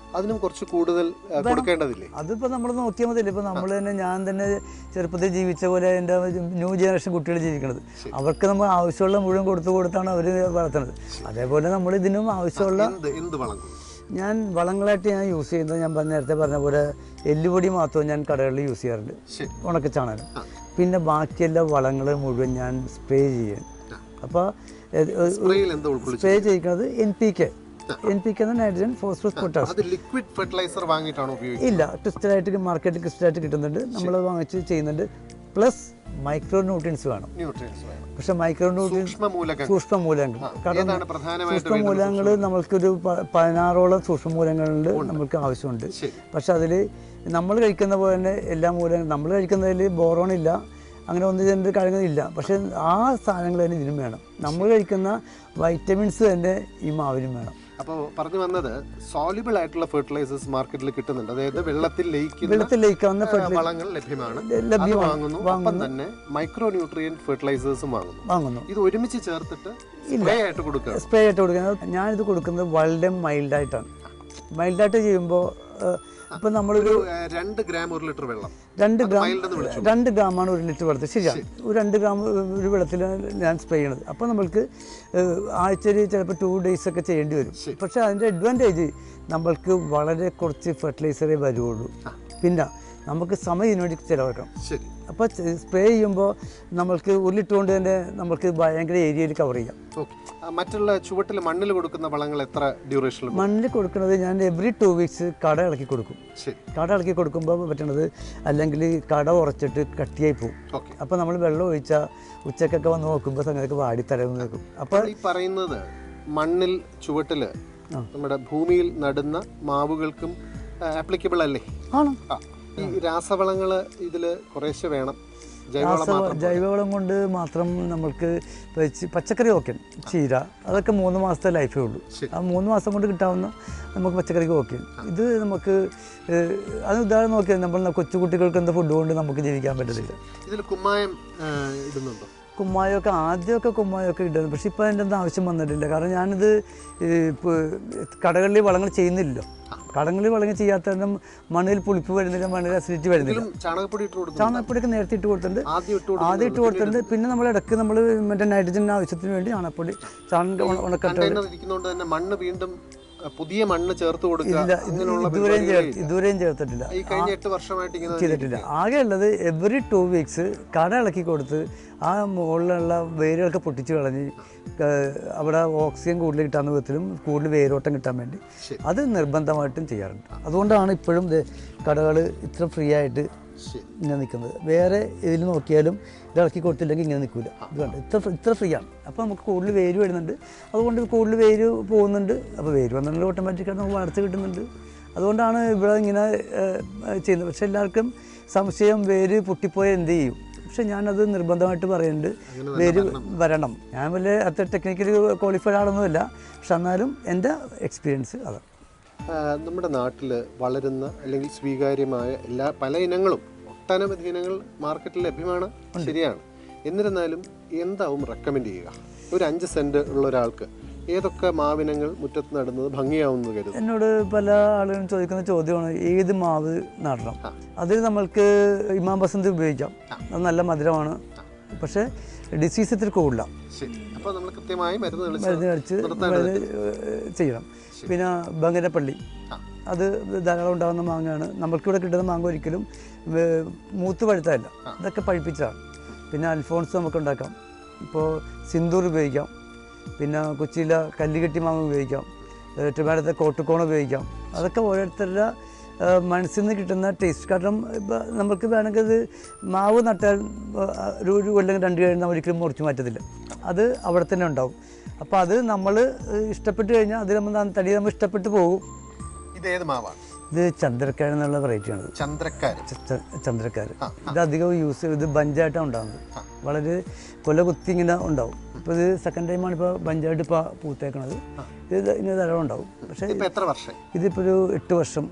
അതിനും കുറച്ച് കൂടുതൽ ആ, കൊടുക്കേണ്ടതില്ലേ അതിപ്പോൾ നമ്മൾ നോക്കിയാൽ മതി ഇപ്പോൾ നമ്മൾ തന്നെ ഞാൻ തന്നെ ചെറുപ്പത്തിൽ ജീവിച്ച പോലെ എൻ്റെ ന്യൂ ജനറേഷൻ കുട്ടികൾ ജീവിക്കുന്നത് അവർക്ക് നമ്മൾ ആവശ്യമുള്ള മുഴുവൻ കൊടുത്തു കൊടുത്താണ് അവർ വളർത്തുന്നത് അതേപോലെ നമ്മൾ ഇതിനും ആവശ്യമുള്ള എന്ത് എന്ത് വളം കൊടുക്കും? ഞാൻ വളങ്ങളായിട്ട് ഞാൻ യൂസ് ചെയ്യുന്നത് ഞാൻ പറഞ്ഞ- നേരത്തെ പറഞ്ഞ പോലെ എല്ലുപൊടി മാത്രം ഞാൻ കടകളിൽ യൂസ് ചെയ്യാറുണ്ട് ശരി ഉണക്കച്ചാണകം പിന്നെ ബാക്കിയെല്ലാ വളങ്ങൾ മുഴുവൻ ഞാൻ സ്പ്രേ ചെയ്യും അപ്പോൾ സ്പ്രേയിൽ എന്താ ഉൾക്കൊള്ളിച്ചു സ്പ്രേ ചെയ്യിക്കുന്നത് N P K N P K nitrogen phosphorus potash അത് ലിക്വിഡ് ഫെർട്ടിലൈസർ വാങ്ങിയിട്ടാണ് ഉപയോഗിക്കുന്നത് ഇല്ല ക്രിസ്റ്റലായിട്ട് മാർക്കറ്റ് ക്രിസ്റ്റലായിട്ട് കിട്ടുന്നുണ്ട് നമ്മൾ വാങ്ങിച്ച് ചെയ്യുന്നുണ്ട് പ്ലസ് മൈക്രോ ന്യൂട്രിയൻസ് വേണം ന്യൂട്രിയൻസ് വേണം പക്ഷെ മൈക്രോ ന്യൂട്രിയൻസ് സൂക്ഷ്മ മൂലകങ്ങൾ സൂക്ഷ്മ മൂലകങ്ങൾ കാരണം ഏതാണ് പ്രധാനമായിട്ട് സൂക്ഷ്മ മൂലകങ്ങൾ നമ്മൾക്കൊരു പ- പതിനാറോളം സൂക്ഷ്മ മൂലകങ്ങളുണ്ട് നമുക്ക് ആവശ്യമുണ്ട് ശരി പക്ഷെ അതിൽ നമ്മൾ കഴിക്കുന്ന പോലെ തന്നെ എല്ലാ മൂലങ്ങളും നമ്മൾ കഴിക്കുന്നതിൽ ബോറോൺ ഇല്ല അങ്ങനെ ഒന്നും ഇതിൻ്റെ കാര്യങ്ങളില്ല പക്ഷെ ആ സാധനങ്ങൾ തന്നെ ഇതിനും വേണം നമ്മൾ കഴിക്കുന്ന വൈറ്റമിൻസ് തന്നെ ഈ മാവിനും വേണം അപ്പോൾ പറഞ്ഞു വന്നത് സോലിബിൾ ആയിട്ടുള്ള ഫെർട്ടിലൈസേഴ്സ് മാർക്കറ്റിൽ കിട്ടുന്നുണ്ട് അതായത് വെള്ളത്തിൽ ലയിക്കുന്ന വെള്ളത്തിൽ ലയിക്കാവുന്ന ആ, വളങ്ങൾ ലഭ്യമാണ് അത് ലഭ്യമാണ് വാങ്ങുന്നു ഒപ്പം തന്നെ മൈക്രോ ന്യൂട്രിയൻ ഫെർട്ടിലൈസേഴ്സും വാങ്ങുന്നു വാങ്ങുന്നു ഇത് ഒരുമിച്ച് ചേർത്തിട്ട് സ്പ്രേ ആയിട്ട് കൊടുക്കുക സ്പ്രേ ആയിട്ട് കൊടുക്കുന്നത് ഞാനിത് കൊടുക്കുന്നത് വളരെ മൈൽഡായിട്ടാണ് മൈൽഡായിട്ട് ചെയ്യുമ്പോൾ ഇപ്പം നമ്മളൊരു ഒരു ആ, രണ്ട് ഗ്രാം ഒരു ലിറ്റർ വെള്ളം രണ്ട് ഗ്രാം mild എന്ന് വിളിച്ചു രണ്ട് ഗ്രാമാണ് ഒരു ലിറ്റർ വെള്ളത്തിൽ ശരിയാണ് ഒരു രണ്ട് ഗ്രാം ഒരു വെള്ളത്തിൽ ഞാൻ സ്പ്രേ ചെയ്യണത് അപ്പോൾ നമ്മൾക്ക് ആഴ്ചയിൽ ചിലപ്പോൾ ടു ഡേയ്സ് ഒക്കെ ചെയ്യേണ്ടി വരും പക്ഷേ അതിൻ്റെ അഡ്വാൻറ്റേജ് നമ്മൾക്ക് വളരെ കുറച്ച് ഫെർട്ടിലൈസറേ വരുള്ളൂ പിന്നെ നമുക്ക് സമയം ഇതിനു വേണ്ടി ചിലവാക്കണം ശരി അപ്പോൾ സ്പ്രേ ചെയ്യുമ്പോൾ നമ്മൾക്ക് ഒരു ലിറ്റർ കൊണ്ട് തന്നെ നമുക്ക് ഭയങ്കര ഏരിയയിൽ കവർ ചെയ്യാം ഓക്കെ മറ്റുള്ള ചുവട്ടിൽ മണ്ണിൽ കൊടുക്കുന്ന വളങ്ങൾ എത്ര ഡ്യൂറേഷനിൽ മണ്ണിൽ കൊടുക്കുന്നത് ഞാൻ എവറി ടു വീക്സ് കട ഇളക്കി കൊടുക്കും ശരി കട ഇളക്കി കൊടുക്കുമ്പോൾ പറ്റണത് അല്ലെങ്കിൽ കട ഉറച്ചിട്ട് കട്ടിയായി പോകും ഓക്കെ അപ്പോൾ നമ്മൾ വെള്ളം ഒഴിച്ചാൽ ഉച്ചക്കൊക്കെ വന്ന് നോക്കുമ്പോൾ സംഗതിക്ക് വാടി തലന്ന് നിൽക്കും അപ്പോൾ ഈ പറയുന്നത് മണ്ണിൽ ചുവട്ടില് നമ്മുടെ ഭൂമിയിൽ നടുന്ന മാവുകൾക്കും ആപ്ലിക്കബിൾ അല്ലേ ആണ് ആ ഈ രാസവളങ്ങൾ ഇതിൽ കുറേശ്ശെ വേണം ജൈവവളം രാസ മാത്രം ജൈവവളം കൊണ്ട് മാത്രം നമ്മൾക്ക് ഇപ്പൊ ചി- പച്ചക്കറി ഓക്കെ ചീര അതൊക്കെ മൂന്ന് മാസത്തെ ലൈഫേ ഉള്ളൂ ശരി. ആ മൂന്ന് മാസം കൊണ്ട് കിട്ടാവുന്ന നമുക്ക് പച്ചക്കറിക്ക് ഓക്കെ ഇത് നമുക്ക് ഏഹ്, അത് ഉദാഹരണം നോക്കിയാൽ നമ്മൾ കൊച്ചുകുട്ടികൾക്ക് എന്താ ഫുഡ് കൊണ്ട് നമുക്ക് ജീവിക്കാൻ പറ്റത്തില്ല ഇതിൽ കുമ്മായം ആ, ഇടുന്നുണ്ടോ കുമ്മായമൊക്കെ ആദ്യമൊക്കെ കുമ്മായമൊക്കെ ഇടുന്നു പക്ഷെ ഇപ്പോൾ അതിൻ്റെ ഒന്നും ആവശ്യം വന്നിട്ടില്ല കാരണം ഞാനിത് ഇപ്പോൾ കടകളിൽ വളങ്ങൾ ചെയ്യുന്നില്ലല്ലോ കടകളിൽ വളങ്ങൾ ചെയ്യാത്തതും മണ്ണിൽ പുളിപ്പ് വരുന്നില്ല മണ്ണിൽ അസിഡിറ്റി വരുന്നില്ല ഇതിലും ചാണകപ്പൊടി ഇട്ട് കൊടുക്കുന്നു ചാണകപ്പൊടിയൊക്കെ നേരത്തെ ഇട്ട് കൊടുത്തിട്ടുണ്ട് ആദ്യം ഇട്ട് ആദ്യം ഇട്ട് കൊടുത്തിട്ടുണ്ട് പിന്നെ നമ്മൾ ഇടയ്ക്ക് നമ്മൾ മറ്റേ നൈട്രജൻ ആവശ്യത്തിന് വേണ്ടി ചാണകപ്പൊടി ചാണക ഉണ- ഉണക്കട്ട കണ്ടെയ്നർ ഇരിക്കുന്നതുകൊണ്ട് തന്നെ മണ്ണ് വീണ്ടും ആ, പുതിയ മണ്ണ് ചേർത്ത് കൊടുക്കുക ഇല്ല ഇത് അങ്ങനെയുള്ള ഇതുവരെയും പരിപാടികളേ ചേർത്ത് ഇതുവരെയും ചേർത്തിട്ടില്ല ഈ കഴിഞ്ഞ എട്ട് വർഷമായിട്ട് ഇങ്ങനെ തന്നെ ചെയ്തിട്ടില്ല ആകെ ഉള്ളത് എവറി ടു വീക്സ് കട ഇളക്കി കൊടുത്ത് ആ മുകളിലുള്ള വേരുകളൊക്കെ പൊട്ടിച്ച് കളഞ്ഞ് ഏഹ് അവിടെ ഓക്സിജൻ കൂടുതൽ കിട്ടാൻ വിധത്തിലും കൂടുതൽ വേരോട്ടം കിട്ടാൻ വേണ്ടി ശരി. അത് നിർബന്ധമായിട്ടും ചെയ്യാറുണ്ട് അതുകൊണ്ടാണ് ഇപ്പോഴും കടകൾ ഇത്ര ഫ്രീ ആയിട്ട് ശരി ഇങ്ങനെ നിൽക്കുന്നത് വേറെ ഇതിൽ നോക്കിയാലും ഇത് ഇളക്കി കൊടുത്തില്ലെങ്കിൽ ഇങ്ങനെ നിൽക്കില്ല ഇത് കണ്ട് ഇത്ര ഇത്ര ഫ്രീ ആണ് അപ്പോൾ നമുക്ക് കൂടുതൽ വേര് വരുന്നുണ്ട് അതുകൊണ്ട് കൂടുതൽ വേര് പോകുന്നുണ്ട് അപ്പോൾ വേര് വന്നിട്ടുണ്ടെങ്കിൽ ഓട്ടോമാറ്റിക്കായിട്ട് നമുക്ക് വളർച്ച കിട്ടുന്നുണ്ട് അതുകൊണ്ടാണ് ഇവിടെ ഇങ്ങനെ ഏഹ്, ചെയ്യുന്നത് പക്ഷേ എല്ലാവർക്കും സംശയം വേര് പൊട്ടിപ്പോയാൽ എന്ത് ചെയ്യും പക്ഷെ ഞാനത് നിർബന്ധമായിട്ട് പറയുന്നുണ്ട് വേര് വരണം ഞാൻ വലിയ അത്ര ടെക്നിക്കലി ക്വാളിഫൈഡ് ആണെന്നുമില്ല പക്ഷെ എന്നാലും എൻ്റെ എക്സ്പീരിയൻസ് അതാണ് ആ, നമ്മുടെ നാട്ടിൽ വളരുന്ന അല്ലെങ്കിൽ സ്വീകാര്യമായ എല്ലാ പല ഇനങ്ങളും ഒട്ടനവധി ഇനങ്ങൾ മാർക്കറ്റിൽ ലഭ്യമാണ് ശരിയാണ് എന്നിരുന്നാലും എന്താവും റെക്കമെൻഡ് ചെയ്യുക ഒരു അഞ്ച് സെന്റ് ഉള്ള ഒരാൾക്ക് ഏതൊക്കെ മാവിനങ്ങൾ മുറ്റത്ത് നടുന്നത് ഭംഗിയാവുമെന്ന് കരുതും എന്നോട് പല ആളുകളും ചോദിക്കുന്ന ചോദ്യമാണ് ഏത് മാവ് നടണം അതിൽ നമ്മൾക്ക് ഇമാം ബസന്ത് ഉപയോഗിക്കാം അത് നല്ല മധുരമാണ് പക്ഷേ ഡിസീസ് ഇത്തിരി കൂടുതലാണ് ശരി അപ്പോൾ നമ്മൾ കൃത്യമായി മരുന്ന് മരുന്ന് കളിച്ച് കഴിച്ച് നിർത്തേണ്ടത് അത് ചെയ്യണം പിന്നെ ബങ്കരപ്പള്ളി അത് ധാരാളം ഉണ്ടാകുന്ന മാങ്ങയാണ് നമ്മൾക്കിവിടെ കിട്ടുന്ന മാങ്ങ ഒരിക്കലും വേ- മൂത്ത് പഴുത്തതല്ല ഇതൊക്കെ പഴുപ്പിച്ചതാണ് പിന്നെ അൽഫോൺസ് നമുക്ക് ഉണ്ടാക്കാം ഇപ്പോൾ സിന്ദൂർ ഉപയോഗിക്കാം പിന്നെ കൊച്ചിയിലെ കല്ലുകെട്ടി മാങ്ങ ഉപയോഗിക്കാം ഏഹ് ട്രിവാൻഡ്രത്തെ കോട്ടുകോൺ ഉപയോഗിക്കാം അതൊക്കെ ഓരോരുത്തരുടെ ഏഹ് മനസ്സിൽ നിന്ന് കിട്ടുന്ന ടേസ്റ്റ് കാരണം ഇപ്പം നമുക്ക് വേണമെങ്കിൽ ഇത് മാവ് നട്ടാൽ ഏഹ് ഒരു ഒരു കൊല്ലം രണ്ട് കഴിഞ്ഞാൽ ഒരിക്കലും മുറിച്ച് മാറ്റത്തില്ല അത് അവിടെ തന്നെ ഉണ്ടാവും അപ്പോൾ അത് നമ്മൾ ഇഷ്ടപ്പെട്ട് കഴിഞ്ഞാൽ അത് നമ്മൾ തടി നമ്മൾ ഇഷ്ടപ്പെട്ട് പോകും ഇത് ഏത് മാവാണ് ഇത് ചന്ദ്രക്കാരൻ എന്നുള്ള വെറൈറ്റിയാണത് ചന്ദ്രക്കാരൻ ചന്ദ്രക്കാർ ഇത് അധികം യൂസ് ചെയ്ത് ബഞ്ചായിട്ടാണ് ഉണ്ടാകുന്നത് വളരെ കൊല കുത്തി ഇങ്ങനെ ഉണ്ടാവും ഇപ്പോൾ ഇത് സെക്കൻഡ് ടൈമാണ് ഇപ്പോൾ ബഞ്ചായിട്ട് ഇപ്പോൾ പൂത്തേക്കണത് ഇത് ഇങ്ങനെ ധാരാളം ഉണ്ടാവും പക്ഷേ ഇപ്പൊ എത്ര വർഷം ഇതിപ്പോൾ ഒരു എട്ട് വർഷം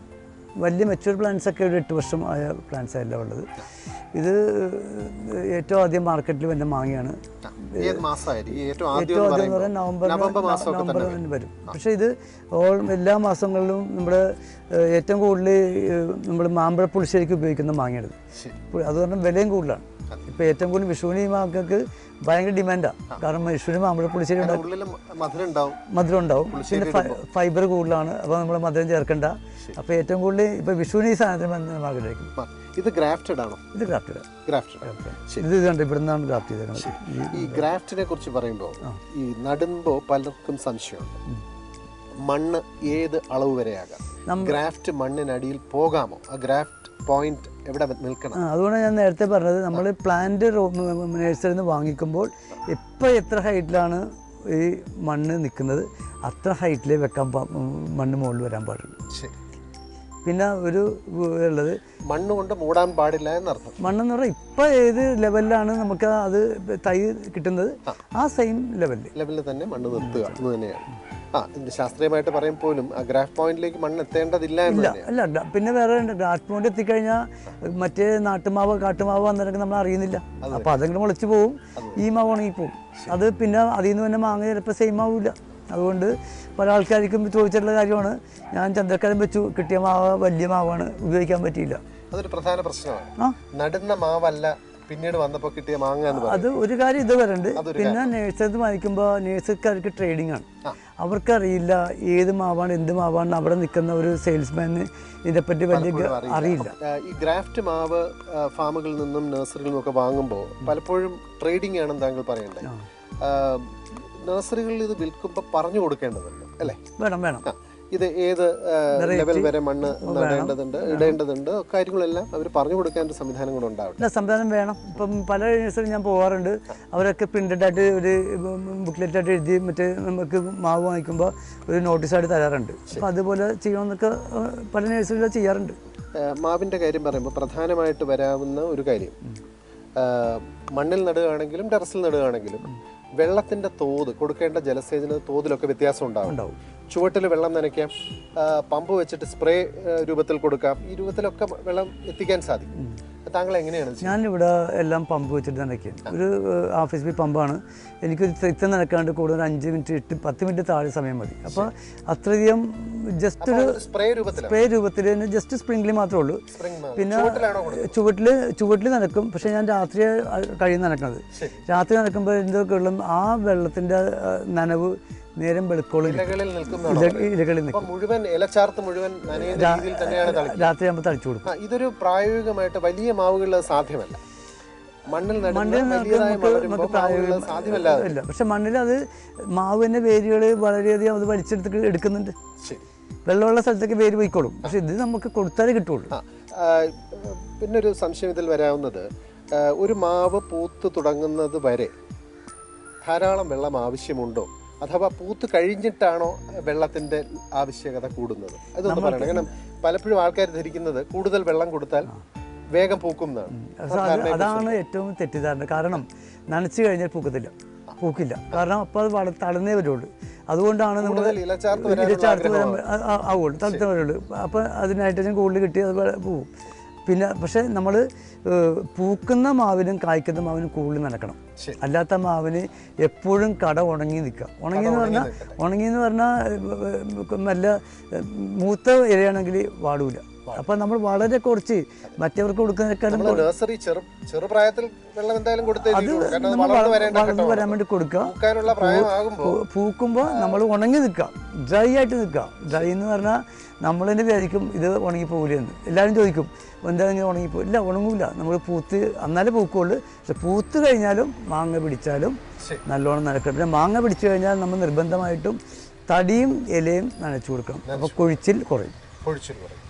വലിയ മെച്ചൂർ പ്ലാന്റ്സ് ഒക്കെ ഒരു എട്ട് വർഷം ആയ പ്ലാന്റ്സ് എല്ലാം ഉള്ളത് ഇത് ഏറ്റവും ആദ്യം മാർക്കറ്റിൽ വരുന്ന മാങ്ങയാണ് ഏത് മാസമായിരിക്കും ഈ ഏറ്റവും ആദ്യം ഏറ്റവും എന്ന് ആദ്യം എന്ന് പറയുമ്പോൾ പറഞ്ഞാൽ നവംബർ നവംബർ മാസമൊക്കെ നവംബർ തന്നെ തന്നെ വരും പക്ഷേ ഇത് ഓൾ എല്ലാ മാസങ്ങളിലും നമ്മുടെ ഏഹ്, ഏറ്റവും കൂടുതൽ നമ്മൾ മാമ്പഴ പുളിശ്ശേരിക്ക് ഉപയോഗിക്കുന്ന മാങ്ങയാണ് ശരി. ഇപ്പോൾ അത് പറഞ്ഞാൽ വിലയും കൂടുതലാണ് ഇപ്പോൾ ഏറ്റവും കൂടുതൽ വിഷുവിന് ഈ മാങ്ങക്ക് ഭയങ്കര ഡിമാൻഡാണ് കാരണം വിഷുവിന് മാമ്പഴ പുളിശ്ശേരി ഉണ്ടാക്കും ഉള്ളിൽ മധുരം ഉണ്ടാവും മധുരം ഉണ്ടാവും പിന്നെ ഫൈബർ കൂടുതലാണ് അപ്പോൾ നമ്മൾ മധുരം ചേർക്കണ്ട അപ്പോൾ ഏറ്റവും കൂടുതൽ ഇപ്പോൾ വിഷുവിന് ഈ സാധനത്തിന് മാർക്കറ്റിലേക്ക് ആ, ഇത് ഗ്രാഫ്റ്റഡ് ആണോ ഇത് ക്രാഫ്റ്റ് ഗ്രാഫ്റ്റഡ് ഇത് ഇത് കണ്ട് ഇവിടെ നിന്നാണ് ക്രാഫ്റ്റ് ചെയ്തേക്കുന്നത് ഈ ഗ്രാഫ്റ്റിനെ കുറിച്ച് പറയുമ്പോൾ ഈ നടുമ്പോൾ പലർക്കും സംശയമുണ്ട് മണ്ണ് ഏത് അളവ് വരെയാകാം ഗ്രാഫ്റ്റ് മണ്ണിനടിയിൽ പോകാമോ ആ ഗ്രാഫ്റ്റ് പോയിന്റ് എവിടെ നിൽക്കണം ആ അതുകൊണ്ട് ഞാൻ നേരത്തെ പറഞ്ഞത് നമ്മൾ പ്ലാന്റ് നഴ്സറിയിൽ നിന്ന് വാങ്ങിക്കുമ്പോൾ ഇപ്പോൾ എത്ര ഹൈറ്റിലാണ് ഈ മണ്ണ് നിൽക്കുന്നത് അത്ര ഹൈറ്റിലേ വെക്കാൻ പാ- മണ്ണ് മുകളിൽ വരാൻ പാടുള്ളൂ ശരി പിന്നെ ഒരു ഉള്ളത് മണ്ണ് കൊണ്ട് മൂടാൻ പാടില്ല എന്നർത്ഥം മണ്ണെന്ന് പറഞ്ഞാൽ ഇപ്പോൾ ഏത് ലെവലിലാണ് നമുക്ക് അത് തൈ കിട്ടുന്നത് ആ സെയിം ലെവലിൽ ലെവലിൽ തന്നെ മണ്ണ് നിർത്തുക എന്ന് തന്നെയാണ് ആ ഇതിന്റെ ശാസ്ത്രീയമായിട്ട് പറയും പോലും ആ ഗ്രാഫ് പോയിന്റിലേക്ക് മണ്ണ് എത്തേണ്ടതില്ല എന്ന് ഇല്ല തന്നെയാണ് അല്ല ഡ- പിന്നെ വേറെ ഗ്രാസ്മോണ്ട് എത്തിക്കഴിഞ്ഞാൽ മറ്റേ നാട്ടുമാവ് കാട്ടുമാവ് വന്നിട്ടുണ്ടെങ്കിൽ നമ്മൾ അറിയുന്നില്ല അപ്പോൾ അതെങ്കിലും മുളച്ച് പോവും ഈ മാവ് ഉണങ്ങി പോവും അത് പിന്നെ അതിൽ നിന്ന് തന്നെ മാങ്ങ ചിലപ്പോൾ സെയിം ആവില്ല അതുകൊണ്ട് പല ആൾക്കാർക്കും ചോദിച്ചിട്ടുള്ള കാര്യമാണ് ഞാൻ ചന്ദ്രക്കാലം വെച്ചു കിട്ടിയ മാവ് വലിയ മാവാണ് ഉപയോഗിക്കാൻ പറ്റിയില്ല അതൊരു പ്രധാന പ്രശ്നമാണ് ആ നടുന്ന മാവല്ല പിന്നീട് വന്നപ്പോൾ കിട്ടിയ മാങ്ങ എന്ന് പറയും അത് ഒരു കാര്യം ഇത് വരണ്ട് പിന്നെ നേഴ്സറി വാങ്ങിക്കുമ്പോൾ നേഴ്സറിക്കാർക്ക് ട്രേഡിംഗ് ആണ് അവർക്കറിയില്ല ഏത് മാവാണ് എന്ത് മാവാണ് അവിടെ നിൽക്കുന്ന ഒരു സെയിൽസ്മാന് ഇതിനെപ്പറ്റി വലിയ ഗ- അറിയില്ല ആ, ഈ ഗ്രാഫ്റ്റ് മാവ് ആ, ഫാമുകളിൽ നിന്നും നഴ്സറിയിൽ നിന്നും ഒക്കെ വാങ്ങുമ്പോൾ പലപ്പോഴും ട്രേഡിംഗ് ആണെന്ന് താങ്കൾ പറയണ്ടേ ആ, നഴ്സറികളിൽ ഇത് വിൽക്കുമ്പോൾ പറഞ്ഞു കൊടുക്കേണ്ടതുണ്ട് അല്ലേ വേണം വേണം ആ, ഇത് ഏത് ലെവൽ വരെ മണ്ണ് നടേണ്ടതുണ്ട് ഇടേണ്ടതുണ്ട് കാര്യങ്ങളെല്ലാം അവർ പറഞ്ഞു കൊടുക്കാൻ ഒരു സംവിധാനം കൂടെ ഉണ്ടാവട്ടെ ഇല്ല സംവിധാനം വേണം ഇപ്പം പല നഴ്സറി ഞാൻ പോകാറുണ്ട് അവരൊക്കെ പ്രിന്റഡ് ആയിട്ട് ഒരു ബുക്ക്ലെറ്റ് ആയിട്ട് എഴുതി മറ്റേ നമുക്ക് മാവ് വാങ്ങിക്കുമ്പോൾ ഒരു നോട്ടീസായിട്ട് തരാറുണ്ട് അപ്പം അതുപോലെ ചെയ്യണമെന്നൊക്കെ ഏഹ്, പല നഴ്സറികളും ചെയ്യാറുണ്ട് ആ, മാവിന്റെ കാര്യം പറയുമ്പോൾ പ്രധാനമായിട്ട് വരാവുന്ന ഒരു കാര്യം ആ, മണ്ണിൽ നടുകയാണെങ്കിലും ടെറസിൽ നടുകയാണെങ്കിലും വെള്ളത്തിന്റെ തോത് കൊടുക്കേണ്ട ജലസേചന തോതിലൊക്കെ വ്യത്യാസം ഉണ്ടാവും ഉണ്ടാവും ചുവട്ടിൽ വെള്ളം നനയ്ക്കാം ആ, പമ്പ് വെച്ചിട്ട് സ്പ്രേ ആ, രൂപത്തിൽ കൊടുക്കാം ഈ രൂപത്തിലൊക്കെ വെള്ളം എത്തിക്കാൻ സാധിക്കും താങ്കൾ എങ്ങനെയാണ് ചെയ്യുന്നത്? ഞാനിവിടെ എല്ലാം പമ്പ് വെച്ചിട്ട് നനയ്ക്കും ഒരു ഏഹ്, ഓഫീസ് ബി പമ്പാണ് എനിക്കൊരു ഇത്ര നനക്കാണ്ട് കൂടുതൽ അഞ്ച് മിനിറ്റ് എട്ട് പത്ത് മിനിറ്റ് താഴെ സമയം മതി അപ്പോൾ അത്രയധികം ജസ്റ്റ് ഒരു ഒരു സ്പ്രേ രൂപത്തിലാണ് സ്പ്രേ രൂപത്തിൽ തന്നെ ജസ്റ്റ് സ്പ്രിംഗ്ലി മാത്രമേ ഉള്ളൂ സ്പ്രിംഗ് മാവ്. പിന്നെ ചുവട്ടിലാണോ കൊടുക്കുന്നത്? ചുവട്ടിൽ ചുവട്ടിൽ നനക്കും പക്ഷെ ഞാൻ രാത്രി കഴിയും നനക്കുന്നത് ശരി. രാത്രി നനക്കുമ്പോൾ എന്തൊക്കെ വെള്ളം ആ വെള്ളത്തിൻ്റെ നനവ് നേരം വെളുക്കോളും കിട്ടും. ഇലകളിൽ നിൽക്കുന്നതാണോ ഇല- ഇലകളിൽ അപ്പൊ നിൽക്കും മുഴുവൻ ഇലച്ചാർത്ത് മുഴുവൻ നനയുന്ന രീതിയിൽ തന്നെയാണ് തളിക്കുന്നത് രാത്രി ആകുമ്പോൾ തളിച്ചു കൊടുക്കും ആ, ഇതൊരു പ്രായോഗികമായിട്ട് വലിയ മാവുകളിൽ അത് സാധ്യമല്ല മണ്ണിൽ നടുന്ന മണ്ണിൽ നമുക്ക് വലിയതായി നമുക്ക് വളരുമ്പോൾ നമുക്ക് മാവുകളിൽ അത് സാധ്യമല്ല അത്. ഇല്ല പക്ഷെ മണ്ണിൽ അത് മാവിൻ്റെ വേരുകൾ വളരെയധികം അത് വലിച്ചെടുത്ത് എടുക്കുന്നുണ്ട് ശരി വെള്ളമുള്ള സ്ഥലത്തേക്ക് വേര് പോയിക്കോളും പക്ഷെ ഇത് നമുക്ക് കൊടുത്താലേ കിട്ടുള്ളൂ ആ, ആ, പിന്നൊരു സംശയം ഇതിൽ വരാവുന്നത് ആ, ഒരു മാവ് പൂത്ത് തുടങ്ങുന്നത് വരെ ധാരാളം വെള്ളം ആവശ്യമുണ്ടോ അഥവാ പൂത്ത് കഴിഞ്ഞിട്ടാണോ വെള്ളത്തിന്റെ ആവശ്യകത കൂടുന്നത് അതൊന്ന് പറയണം കാരണം പലപ്പോഴും ആൾക്കാർ ധരിക്കുന്നത് കൂടുതൽ വെള്ളം കൊടുത്താൽ വേഗം പൂക്കും എന്നാണ് പക്ഷെ അത് അതാണ് ഏറ്റവും തെറ്റിദ്ധാരണ കാരണം നനച്ചു കഴിഞ്ഞാൽ പൂക്കത്തില്ല പൂക്കില്ല കാരണം അപ്പോൾ അത് വള തളർന്നേ വരുള്ളൂ അതുകൊണ്ടാണ് നമ്മൾ കൂടുതൽ ഇലച്ചാർത്ത് വരാനുള്ള ഇരച്ചാർത്ത് വരാൻ ആ- ആ- ആവുള്ളൂ തളർത്തേ വരുള്ളൂ അപ്പോൾ അത് നൈട്രജൻ കൂടുതൽ കിട്ടി അത് വ- പോവും പിന്നെ പക്ഷേ നമ്മൾ പൂക്കുന്ന മാവിനും കായ്ക്കുന്ന മാവിനും കൂടുതൽ നനക്കണം ശരി. അല്ലാത്ത മാവിന് എപ്പോഴും കട ഉണങ്ങി നിൽക്കുക ഉണങ്ങി എന്ന് പറഞ്ഞാൽ ഉണങ്ങി എന്ന് പറഞ്ഞാൽ നല്ല ഏഹ്, മൂത്ത ഇരയാണെങ്കിൽ വാടൂല അപ്പം നമ്മൾ വളരെ കുറച്ച് മറ്റവർക്ക് കൊടുക്കുന്നതിനേക്കാളും നമ്മൾ നഴ്സറി ചെറു ചെറുപ്രായത്തിൽ വെള്ളം എന്തായാലും കൊടുത്തേ അത് തീരുള്ളൂ. കാരണം അത് നമ്മൾ വളർന്നു വരേണ്ട വളർന്നു ഘട്ടമാണ്. വരാൻ വേണ്ടി കൊടുക്കുക പൂക്കാനുള്ള പ്രായമാകുമ്പോൾ പൂ- പൂക്കുമ്പോൾ നമ്മൾ ഉണങ്ങി നിൽക്കുക ഡ്രൈ ആയിട്ട് നിൽക്കുക ഡ്രൈ എന്ന് പറഞ്ഞാൽ നമ്മൾ തന്നെ വിചാരിക്കും ഇത് ഉണങ്ങിപ്പോകില്ലെന്ന് എല്ലാവരും ചോദിക്കും എന്താ ഇങ്ങനെ ഉണങ്ങിപ്പോ ഇല്ല ഉണങ്ങൂല നമ്മൾ പൂത്ത് എന്നാലേ പൂക്കുള്ളൂ പക്ഷെ പൂത്ത് കഴിഞ്ഞാലും മാങ്ങ പിടിച്ചാലും ശരി. നല്ലോണം നനക്കണം പിന്നെ മാങ്ങ പിടിച്ചു കഴിഞ്ഞാൽ നമ്മൾ നിർബന്ധമായിട്ടും തടിയും ഇലയും നനച്ചു കൊടുക്കണം അപ്പോൾ കൊഴിച്ചിൽ കുറയും പൊഴിച്ചിൽ പറയും